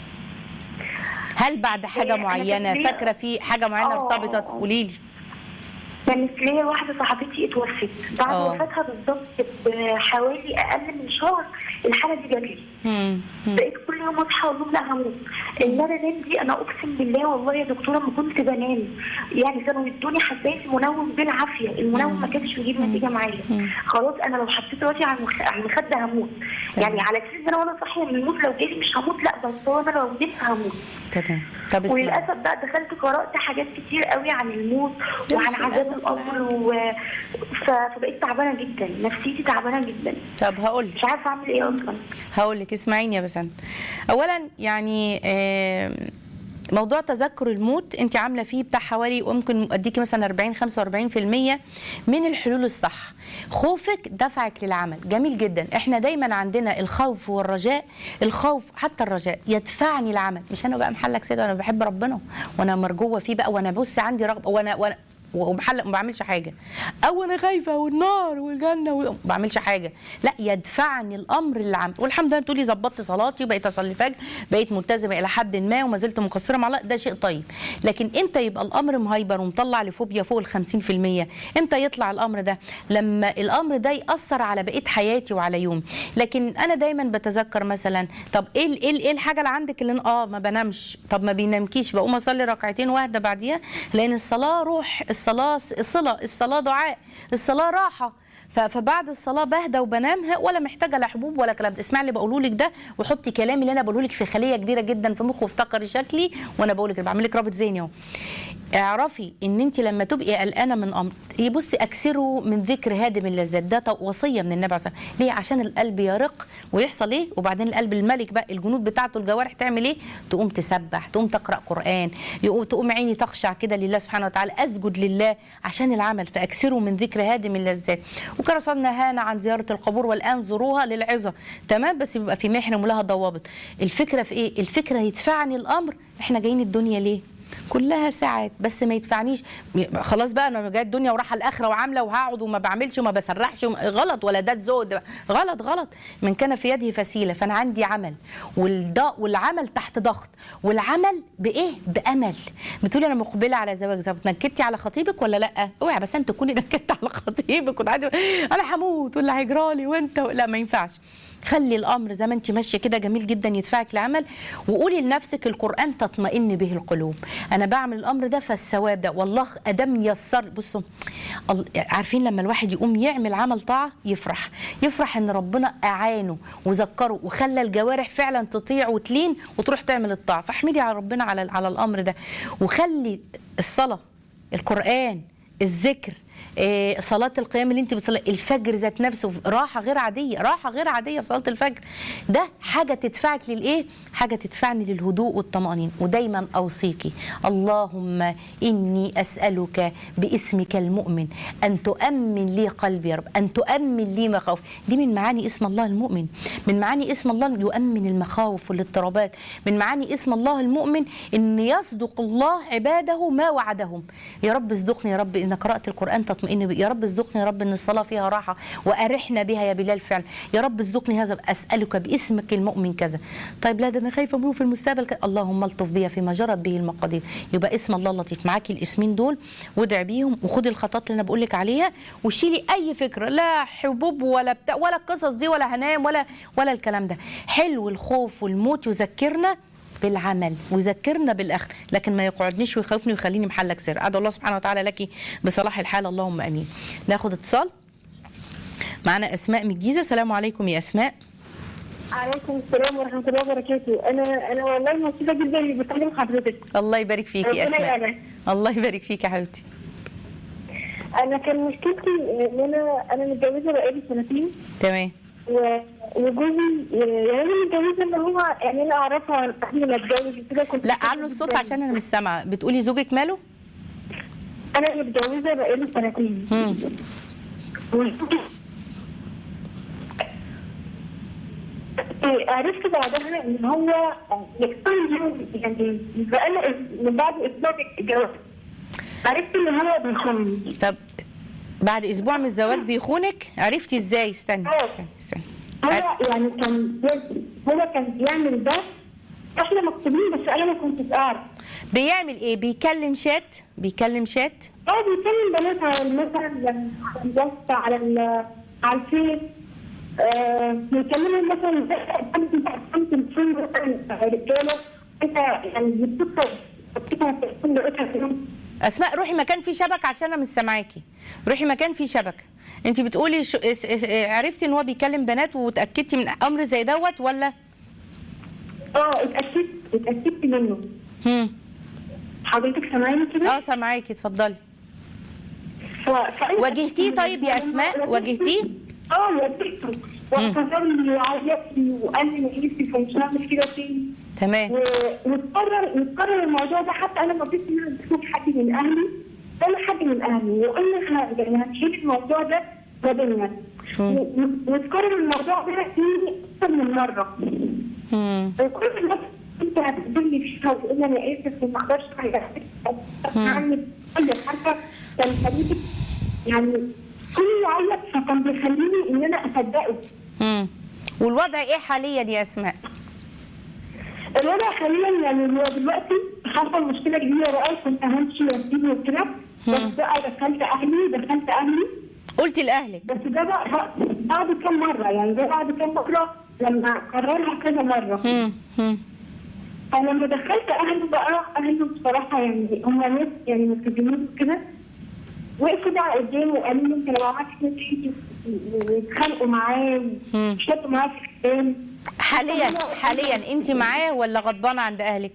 هل بعد حاجه إيه، أنا معينه كان ليا- فاكره في حاجه معينه آه، ارتبطت آه. قولي لي كانت ليا واحده صاحبتي اتوفت بعد آه. وفاتها بالظبط بحوالي اقل من شهر الحاله دي جات لي مم. مم. بقيت كل يوم اصحى اقول لهم لا هموت ان انا انام دي انا اقسم بالله والله يا دكتوره ما كنت بنام يعني كانوا يدوني حساس منوم بالعافيه المنوم ما كانش بيجيب نتيجه معايا خلاص انا لو حطيت راسي على المخ- على المخده هموت يعني على اساس ان انا وانا صاحيه من الموت لو جالي مش هموت لا بس هو انا لو نمت هموت تمام طب اسمعي وللاسف بقى دخلت قرات حاجات كتير قوي عن الموت وعن للأسف عذاب القبر و... ف... فبقيت تعبانه جدا نفسيتي تعبانه جدا طب هقول لك مش عارفه اعمل ايه اصلا هقول لك اسمعيني يا بسنت اولا يعني آم، موضوع تذكر الموت انت عامله فيه بتاع حوالي ممكن اديكي مثلا 40 45% من الحلول الصح خوفك دفعك للعمل جميل جدا احنا دايما عندنا الخوف والرجاء الخوف حتى الرجاء يدفعني العمل مش انا بقى محلك سيد وانا بحب ربنا وانا مرجوه فيه بقى وانا بص عندي رغبه وانا وانا ومحلق ما بعملش حاجه او انا خايفه والنار والجنه وال- ما بعملش حاجه لا يدفعني الامر للعمل والحمد لله تقولي ظبطت صلاتي وبقيت اصلي فجر بقيت ملتزمه الى حد ما وما زلت مقصره مع الله ده شيء طيب لكن امتى يبقى الامر مهيبر ومطلع لفوبيا فوق ال 50% امتى يطلع الامر ده لما الامر ده ياثر على بقيه حياتي وعلى يومي لكن انا دايما بتذكر مثلا طب ايه ال- ايه ال- ايه الحاجه اللي عندك اللي أنا- اه ما بنامش طب ما بينامكيش بقوم اصلي ركعتين واهدى بعديها لان الصلاه روح الصلاه صله الصلاه دعاء الصلاه راحه ف- فبعد الصلاه بهدى وبنام ها- ولا محتاجه لا حبوب ولا كلام اسمعي اللي بقوله لك ده وحطي كلامي اللي انا بقوله لك في خليه كبيره جدا في مخ وافتكري شكلي وانا بقول لك بعمل لك رابط ذهني اهو اعرفي ان انت لما تبقي قلقانه من امر إيه بصي اكثروا من ذكر هادم اللذات ده تو- وصيه من النبي عليه الصلاه والسلام ليه عشان القلب يرق ويحصل ايه وبعدين القلب الملك بقى الجنود بتاعته الجوارح تعمل ايه تقوم تسبح تقوم تقرا قران يقوم تقوم عيني تخشع كده لله سبحانه وتعالى اسجد لله عشان العمل فاكثروا من ذكر هادم اللذات وكان رسولنا نهانا عن زياره القبور والان زوروها للعظه تمام بس بيبقى في محرم ولها ضوابط الفكره في ايه الفكره يدفعني الامر احنا جايين الدنيا ليه كلها ساعات بس ما يدفعنيش خلاص بقى انا جايه الدنيا ورايحه الاخره وعامله وهقعد وما بعملش وما بسرحش وما- غلط ولا ده الزهد غلط غلط من كان في يده فسيله فانا عندي عمل والض- والعمل تحت ضغط والعمل بايه بامل بتقولي انا مقبله على زواج زوج نكدتي على خطيبك ولا لا اوعي بس انت تكوني نكدت على خطيبك وقاعده انا هموت واللي هيجرالي وانت لا ما ينفعش خلي الامر زي ما انت ماشيه كده جميل جدا يدفعك لعمل وقولي لنفسك القران تطمئن به القلوب انا بعمل الامر ده فالثواب ده والله ادم يسر بصوا ال- عارفين لما الواحد يقوم يعمل عمل طاعه يفرح يفرح ان ربنا اعانه وذكره وخلى الجوارح فعلا تطيع وتلين وتروح تعمل الطاعه فاحمدي على ربنا على على الامر ده وخلي الصلاه القران الذكر إيه صلاه القيام اللي انت بتصلي الفجر ذات نفسه راحه غير عاديه راحه غير عاديه في صلاه الفجر ده حاجه تدفعك للايه حاجه تدفعني للهدوء والطمانينه ودايما اوصيكي اللهم اني اسالك باسمك المؤمن ان تؤمن لي قلبي يا رب ان تؤمن لي مخاوف دي من معاني اسم الله المؤمن من معاني اسم الله يؤمن المخاوف والاضطرابات من معاني اسم الله المؤمن ان يصدق الله عباده ما وعدهم يا رب اصدقني يا رب ان قرات القران تطمئن بي. يا رب اصدقني يا رب ان الصلاه فيها راحه وارحنا بها يا بلال فعلا يا رب اصدقني هذا اسالك باسمك المؤمن كذا طيب لا ده انا خايفه منه في المستقبل كذا. اللهم الطف بي فيما جرت به المقادير يبقى اسم الله اللطيف معاكي الاسمين دول وادعي بيهم وخدي الخطوات اللي انا بقول لك عليها وشيلي اي فكره لا حبوب ولا بتاع ولا القصص دي ولا هنام ولا ولا الكلام ده حلو الخوف والموت يذكرنا بالعمل ويذكرنا بالاخر لكن ما يقعدنيش ويخوفني ويخليني محلك سر ادعو الله سبحانه وتعالى لك بصلاح الحال اللهم امين ناخد اتصال معانا اسماء من الجيزه السلام عليكم يا اسماء عليكم السلام ورحمة الله وبركاته أنا أنا والله مبسوطة جدا إني بكلم حضرتك الله يبارك فيك يا ربنا اسماء يعينك. الله يبارك فيك يا حبيبتي أنا كان مشكلتي إن أنا أنا متجوزة بقالي سنتين تمام و- وجوزي يعني أنا متجوزة إن هو يعني أنا أعرفها قبل ما أتجوز كده كنت لا علوا الصوت عشان انا مش سامعه بتقولي زوجك ماله أنا متجوزة بقالي سنتين مم. وزوجي عرفت بعدها ان هو يكون يعني بقى من بعد اثبات الجواز عرفت ان هو بيخونني طب بعد اسبوع من الزواج بيخونك عرفتي ازاي استني آه. استني هو يعني كان هو كان بيعمل ده احنا مكتوبين بس انا ما كنتش اعرف بيعمل ايه بيكلم شات بيكلم شات هو بيكلم بنات على مثلا على الواتس على ال- على الفيس آه، بيكلموا مثلا انت انت بتكون مثلا رجاله انت يعني بتتصل بتتصل بتكون لقيتها فيهم اسماء روحي مكان فيه شبكه عشان انا مش سامعاكي روحي مكان فيه شبكه انت بتقولي شو اس- اس- عرفتي ان هو بيكلم بنات وتاكدتي من امر زي دوت ولا اه اتاكدت اتاكدت منه هم حضرتك سامعاني كده؟ اه سامعاكي اتفضلي ف- فأنا- واجهتيه طيب يا أسماء؟ واجهتيه؟ اه واجهته واعتذر لي وعيط لي وقال لي انا اسف ومش هعمل كده تاني تمام و- واتكرر واتكرر الموضوع ده حتى انا ما رضيتش ان انا اشوف حد من اهلي ولا حد من اهلي وقلنا ه- يعني هنشيل الموضوع ده ما بيننا و- و- واتكرر الموضوع ده تاني اكتر من مره هم وكل ما انت هتقولي فيها وتقول انا اسف وما اقدرش عني كل عارفه كان خليك يعني كل يعيط فكان بيخليني ان انا اصدقه هم والوضع ايه حاليا يا اسماء الوضع حاليا يعني هو دلوقتي حصل مشكله كبيره بقى كنت همشي واسيبه وكده بس بقى دخلت اهلي دخلت اهلي قلتي لاهلك بس ده بقى بعد كام مره يعني ده بعد كام مره لما قررها كذا مره هم هم فلما دخلت اهله بقى اهله بصراحه يعني هم ناس يعني متكلمين كده وقفوا بقى قدامي وقالوا لي انت لو عملت كده تيجي ويتخانقوا معاه مم. ويشدوا معاه في الكلام حاليا حاليا انت معاه ولا غضبانه عند اهلك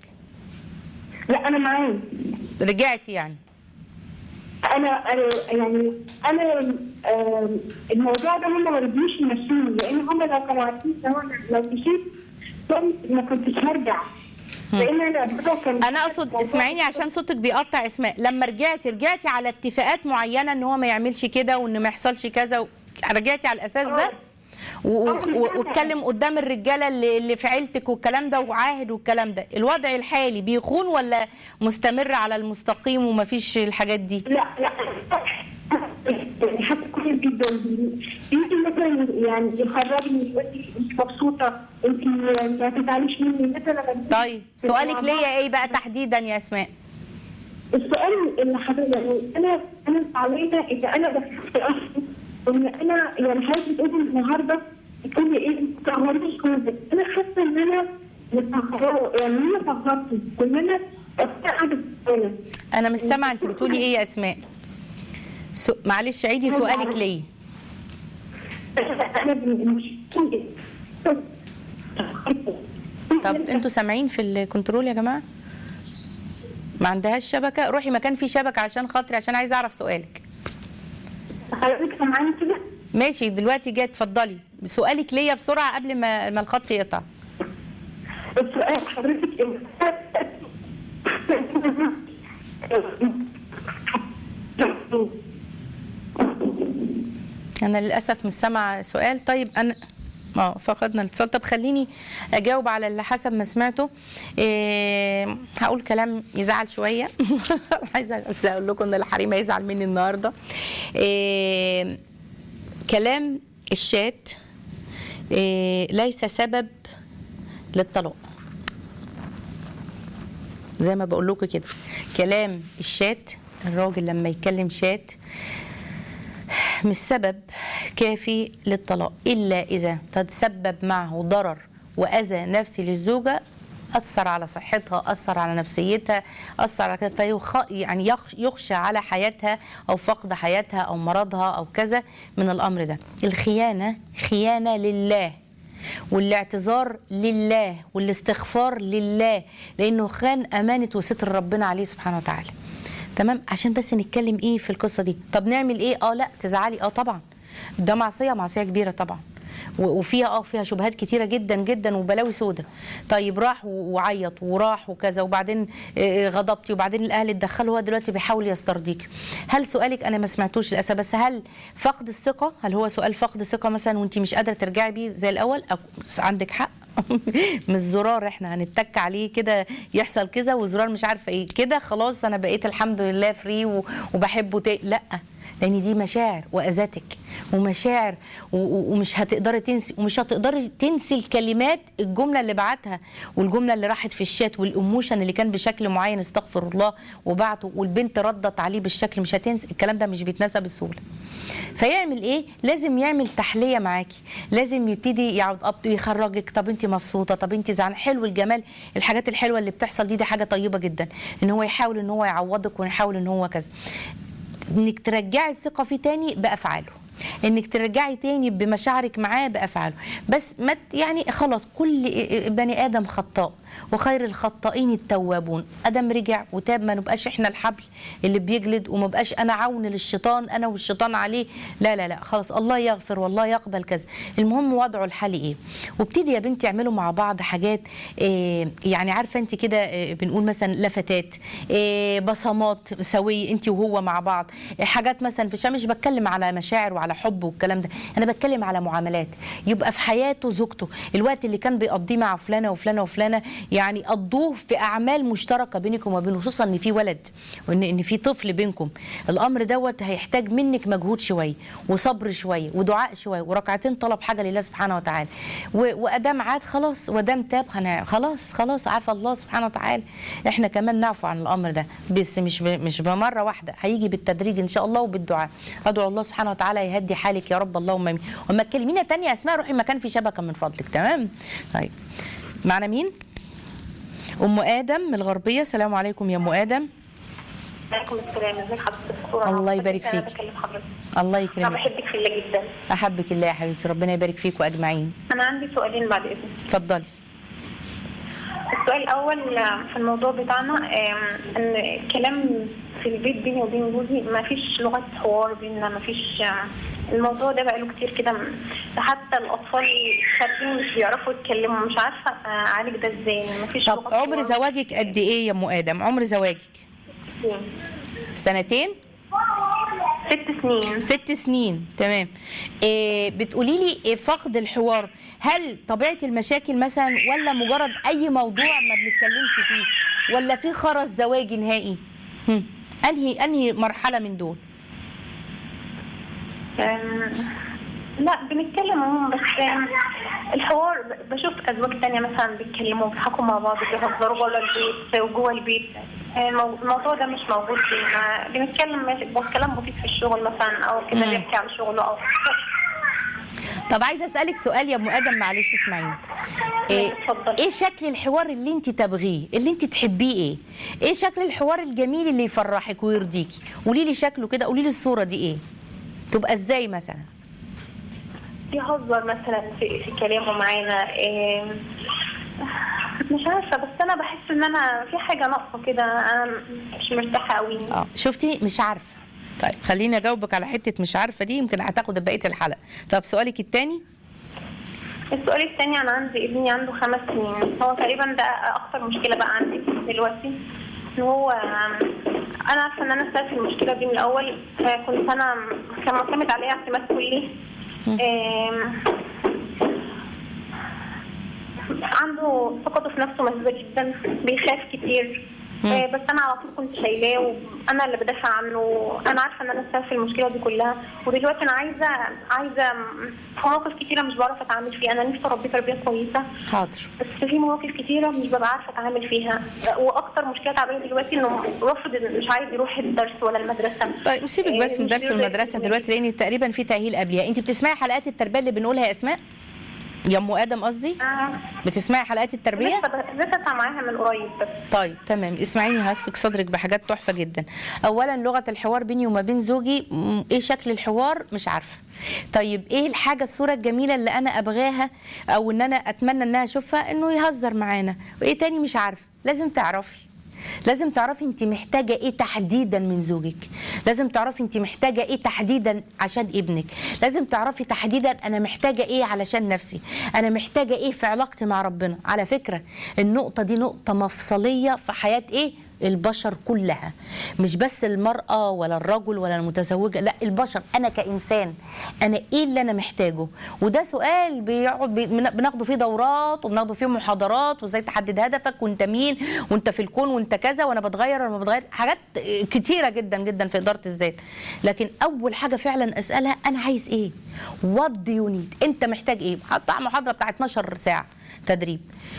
لا انا معاه رجعتي يعني انا انا يعني انا آم، الموضوع ده هم ما رضيوش يمشوني لان هم لو كانوا عارفين ان انا لو مشيت كنت ما كنتش هرجع لان انا برضه كان انا اقصد اسمعيني عشان صوتك بيقطع اسماء لما رجعتي رجعتي على اتفاقات معينه ان هو ما يعملش كده وان ما يحصلش كذا و... رجعتي على الاساس ده و- و- و- واتكلم قدام الرجاله اللي, اللي في عيلتك والكلام ده وعاهد والكلام ده الوضع الحالي بيخون ولا مستمر على المستقيم ومفيش الحاجات دي لا لا يعني حتى كويس جدا يجي مثلا يعني يخرجني يقول لي انت مبسوطه انت ما تزعليش مني مثلا لما طيب سؤالك ليا ايه بقى تحديدا يا اسماء السؤال اللي حضرتك يعني انا انا زعلانه اذا انا دخلت اهلي وان انا يعني حضرتك بتقولي النهارده بتقولي ايه ما تقهريش جوزك انا حاسه ان انا متأخرة يعني انا فكرت وان انا قاعده في انا مش سامعه انت بتقولي ايه يا اسماء سو... معلش عيدي سؤالك ليا انا مشكلتي طب انتوا سامعين في الكنترول يا جماعه ما عندهاش شبكه روحي مكان فيه شبكه عشان خاطري عشان عايزه اعرف سؤالك حضرتك سامعاني كده؟ ماشي دلوقتي جاي اتفضلي سؤالك ليا بسرعه قبل ما ما الخط يقطع السؤال حضرتك انا للاسف مش سامعه سؤال طيب انا اه فقدنا الاتصال طب خليني اجاوب على اللي حسب ما سمعته إيه هقول كلام يزعل شويه عايزه بس اقول لكم ان الحريم هيزعل مني النهارده إيه كلام الشات إيه ليس سبب للطلاق زي ما بقول لكم كده كلام الشات الراجل لما يتكلم شات مش سبب كافي للطلاق إلا إذا تتسبب معه ضرر وأذى نفسي للزوجة أثر على صحتها أثر على نفسيتها أثر على كده فيخ يعني يخ- يخشى على حياتها أو فقد حياتها أو مرضها أو كذا من الأمر ده الخيانة خيانة لله والاعتذار لله والاستغفار لله لأنه خان أمانة وستر ربنا عليه سبحانه وتعالى تمام عشان بس نتكلم ايه في القصه دي طب نعمل ايه اه لا تزعلي اه طبعا ده معصيه معصيه كبيره طبعا و- وفيها اه فيها شبهات كتيره جدا جدا وبلاوي سودة طيب راح و- وعيط وراح وكذا وبعدين آه، غضبتي وبعدين الاهل اتدخلوا هو دلوقتي بيحاول يسترضيك هل سؤالك انا ما سمعتوش للاسف بس هل فقد الثقه هل هو سؤال فقد ثقه مثلا وانت مش قادره ترجعي بيه زي الاول أو عندك حق مش زرار احنا هنتك عليه كده يحصل كذا وزرار مش عارفه ايه كده خلاص انا بقيت الحمد لله فري و- وبحبه تاني لا لان دي مشاعر واذاتك ومشاعر و- و- ومش هتقدري تنسي ومش هتقدري تنسي الكلمات الجمله اللي بعتها والجمله اللي راحت في الشات والاموشن اللي كان بشكل معين استغفر الله وبعته والبنت ردت عليه بالشكل مش هتنسي الكلام ده مش بيتنسى بسهوله فيعمل ايه لازم يعمل تحليه معاكي لازم يبتدي يقعد أب يخرجك طب انت مبسوطه طب انت زعلانه حلو الجمال الحاجات الحلوه اللي بتحصل دي دي حاجه طيبه جدا ان هو يحاول ان هو يعوضك ويحاول ان هو كذا انك ترجعي الثقه فيه تاني بافعاله انك ترجعي تاني بمشاعرك معاه بافعاله بس ما ت- يعني خلاص كل بني ادم خطاء وخير الخطائين التوابون ادم رجع وتاب ما نبقاش احنا الحبل اللي بيجلد وما بقاش انا عون للشيطان انا والشيطان عليه لا لا لا خلاص الله يغفر والله يقبل كذا المهم وضعه الحالي ايه وابتدي يا بنتي اعملوا مع بعض حاجات إيه يعني عارفه انت كده إيه بنقول مثلا لفتات إيه بصمات سويه انت وهو مع بعض إيه حاجات مثلا في الشام مش بتكلم على مشاعر وعلى حب والكلام ده انا بتكلم على معاملات يبقى في حياته زوجته الوقت اللي كان بيقضيه مع فلانه وفلانه وفلانه يعني قضوه في اعمال مشتركه بينكم وبينه خصوصا ان في ولد وان ان في طفل بينكم الامر دوت هيحتاج منك مجهود شويه وصبر شويه ودعاء شويه وركعتين طلب حاجه لله سبحانه وتعالى و- وادام عاد خلاص ودام تاب هن- خلاص خلاص عفى الله سبحانه وتعالى احنا كمان نعفو عن الامر ده بس مش ب- مش بمره واحده هيجي بالتدريج ان شاء الله وبالدعاء ادعو الله سبحانه وتعالى يهدي حالك يا رب اللهم امين وما تكلمينا تانية يا اسماء روحي مكان في شبكه من فضلك تمام طيب معنا مين ام ادم من الغربيه السلام عليكم يا ام ادم عليكم السلام ازي حضرتك دكتوره الله يبارك انا فيك. بكلم حضرتك الله انا يكرمك بحبك في الله جدا احبك الله يا حبيبتي ربنا يبارك فيك واجمعين انا عندي سؤالين بعد اذنك اتفضلي السؤال الاول آه، في الموضوع بتاعنا آم، ان كلام في البيت بيني وبين جوزي ما فيش لغه حوار بيننا ما فيش الموضوع ده بقاله كتير كده م- حتى الاطفال خارجين مش بيعرفوا يتكلموا مش عارفه آه، اعالج ده ازاي ما فيش طب لغة عمر حوار. زواجك قد ايه يا ام ادم عمر زواجك سنتين ست سنين ست سنين تمام إيه بتقولي لي إيه فقد الحوار هل طبيعه المشاكل مثلا ولا مجرد اي موضوع ما بنتكلمش فيه ولا في خرس زواجي نهائي هم. انهي انهي مرحله من دول آم، لا بنتكلم عموما بس آم، الحوار ب- بشوف ازواج تانية مثلا بيتكلموا بيضحكوا مع بعض بيهزروا بره البيت وجوه البيت آه، المو- الموضوع ده مش موجود فينا بنتكلم ماشي- بس كلام بسيط في الشغل مثلا او كده مم. بيحكي عن شغله او طب عايزه اسالك سؤال يا ام ادم معلش اسمعيني إيه, اتفضلي. ايه شكل الحوار اللي انت تبغيه اللي انت تحبيه ايه ايه شكل الحوار الجميل اللي يفرحك ويرضيكي قولي لي شكله كده قولي لي الصوره دي ايه تبقى ازاي مثلا بيهزر مثلا في, في كلامه معانا آم، مش عارفه بس انا بحس ان انا في حاجه ناقصه كده انا مش مرتاحه قوي اه شفتي مش عارفه طيب خليني اجاوبك على حته مش عارفه دي يمكن هتاخد بقيه الحلقه طب سؤالك الثاني السؤال الثاني انا عندي ابني عنده خمس سنين هو تقريبا ده اكتر مشكله بقى عندي دلوقتي ان هو انا عارفه ان انا سبب في المشكله دي من الاول آه، كنت انا كان معتمد عليها اعتماد كلي آم، عنده ثقته في نفسه مهزوزه جدا بيخاف كتير آه، بس انا على طول كنت شايلاه وانا اللي بدافع عنه انا عارفه ان انا السبب في المشكله دي كلها ودلوقتي انا عايزه عايزه في مواقف كتيره مش بعرف اتعامل فيها انا نفسي اربيه تربيه كويسه حاضر بس في مواقف كتيره مش ببقى عارفه اتعامل فيها واكتر مشكله تعبانه دلوقتي انه رافض مش عايز يروح الدرس ولا المدرسه طيب سيبك بس من درس المدرسه دلوقتي لان تقريبا في تاهيل قبلها انت بتسمعي حلقات التربيه اللي بنقولها يا اسماء يا ام ادم قصدي آه، بتسمعي حلقات التربيه لسه ب- لسه اسمع معاها من قريب بس طيب تمام اسمعيني هسلك صدرك بحاجات تحفه جدا اولا لغه الحوار بيني وما بين زوجي م، ايه شكل الحوار مش عارفه طيب ايه الحاجه الصوره الجميله اللي انا ابغاها او ان انا اتمنى انها اشوفها انه يهزر معانا وايه تاني مش عارفه لازم تعرفي لازم تعرفي انت محتاجه ايه تحديدا من زوجك لازم تعرفي انت محتاجه ايه تحديدا عشان ابنك لازم تعرفي تحديدا انا محتاجه ايه علشان نفسي انا محتاجه ايه في علاقتي مع ربنا على فكره النقطه دي نقطه مفصليه في حياه ايه البشر كلها مش بس المرأة ولا الرجل ولا المتزوجة لا البشر أنا كإنسان أنا إيه اللي أنا محتاجه وده سؤال بيقعد بي- بن- بناخده فيه دورات وبناخده فيه محاضرات وإزاي تحدد هدفك وأنت مين وأنت في الكون وأنت كذا وأنا بتغير ولا ما بتغير حاجات كتيرة جدا جدا في إدارة الذات لكن أول حاجة فعلا أسألها أنا عايز إيه وات دو يو نيد أنت محتاج إيه حتى محاضرة بتاع 12 ساعة تدريب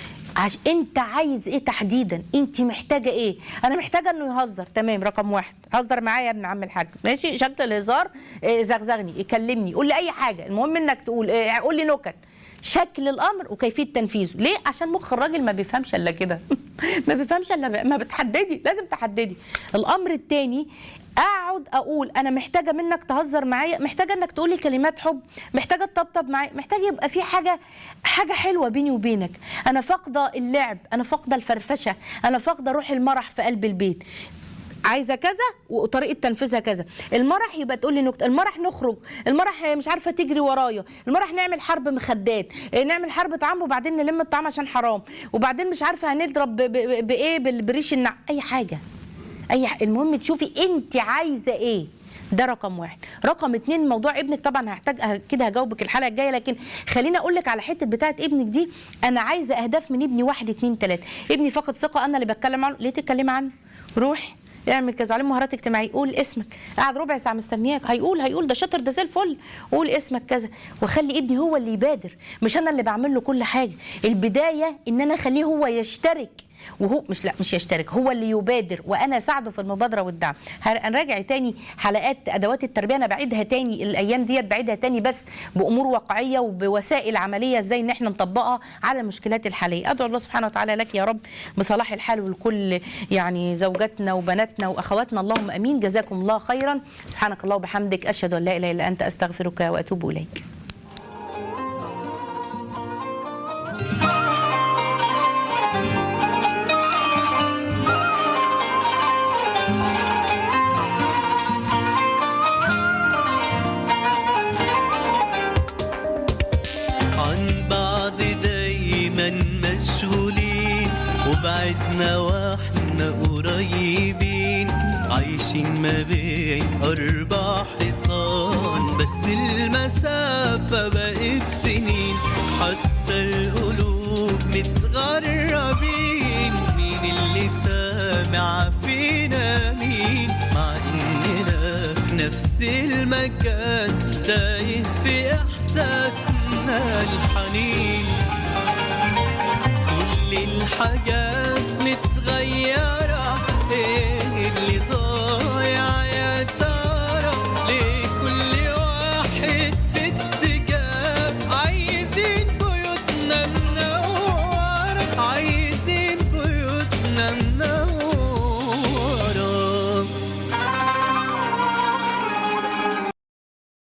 عش انت عايز ايه تحديدا انت محتاجه ايه انا محتاجه انه يهزر تمام رقم واحد هزر معايا يا ابن عم الحاج ماشي شكل الهزار إيه، زغزغني يكلمني قول لي اي حاجه المهم انك تقول إيه، قول لي نكت شكل الامر وكيفيه تنفيذه ليه عشان مخ الراجل ما بيفهمش الا كده ما بيفهمش الا ب- ما بتحددي لازم تحددي الامر الثاني اقعد اقول انا محتاجه منك تهزر معايا محتاجه انك تقولي كلمات حب محتاجه تطبطب معايا محتاجه يبقى في حاجه حاجه حلوه بيني وبينك انا فاقده اللعب انا فاقده الفرفشه انا فاقده روح المرح في قلب البيت عايزه كذا وطريقه تنفيذها كذا المرح يبقى تقول لي نكته المرح نخرج المرح مش عارفه تجري ورايا المرح نعمل حرب مخدات إيه، نعمل حرب طعام وبعدين نلم الطعام عشان حرام وبعدين مش عارفه هنضرب ب- ب- بايه بال- بريش النع اي حاجه اي ح... المهم تشوفي انت عايزه ايه ده رقم واحد رقم اتنين موضوع ابنك طبعا هحتاج أه- كده هجاوبك الحلقه الجايه لكن خليني اقول لك على حته بتاعه ابنك دي انا عايزه اهداف من ابني واحد اتنين تلاته ابني فقد ثقه انا اللي بتكلم عنه ليه تتكلمي عنه روحي اعمل كذا علم مهارات اجتماعيه قول اسمك قاعد ربع ساعه مستنياك هيقول هيقول ده شاطر ده زي الفل قول اسمك كذا واخلي ابني هو اللي يبادر مش انا اللي بعمل له كل حاجه البدايه ان انا اخليه هو يشترك وهو مش لا مش يشترك هو اللي يبادر وانا اساعده في المبادره والدعم هنراجع تاني حلقات ادوات التربيه انا بعيدها تاني الايام ديت بعيدها تاني بس بامور واقعيه وبوسائل عمليه ازاي ان احنا نطبقها على المشكلات الحاليه ادعو الله سبحانه وتعالى لك يا رب بصلاح الحال ولكل يعني زوجاتنا وبناتنا واخواتنا اللهم امين جزاكم الله خيرا سبحانك الله وبحمدك اشهد ان لا اله الا انت استغفرك واتوب اليك عن بعض دايما مشغولين وبعدنا واحنا قريبين عايشين ما بين أربع حيطان بس المسافة بقت سنين حتى القلوب متغربين مين اللي سامع فينا مين مع إننا في نفس المكان تايه في إحساسنا الحنين كل الحاجات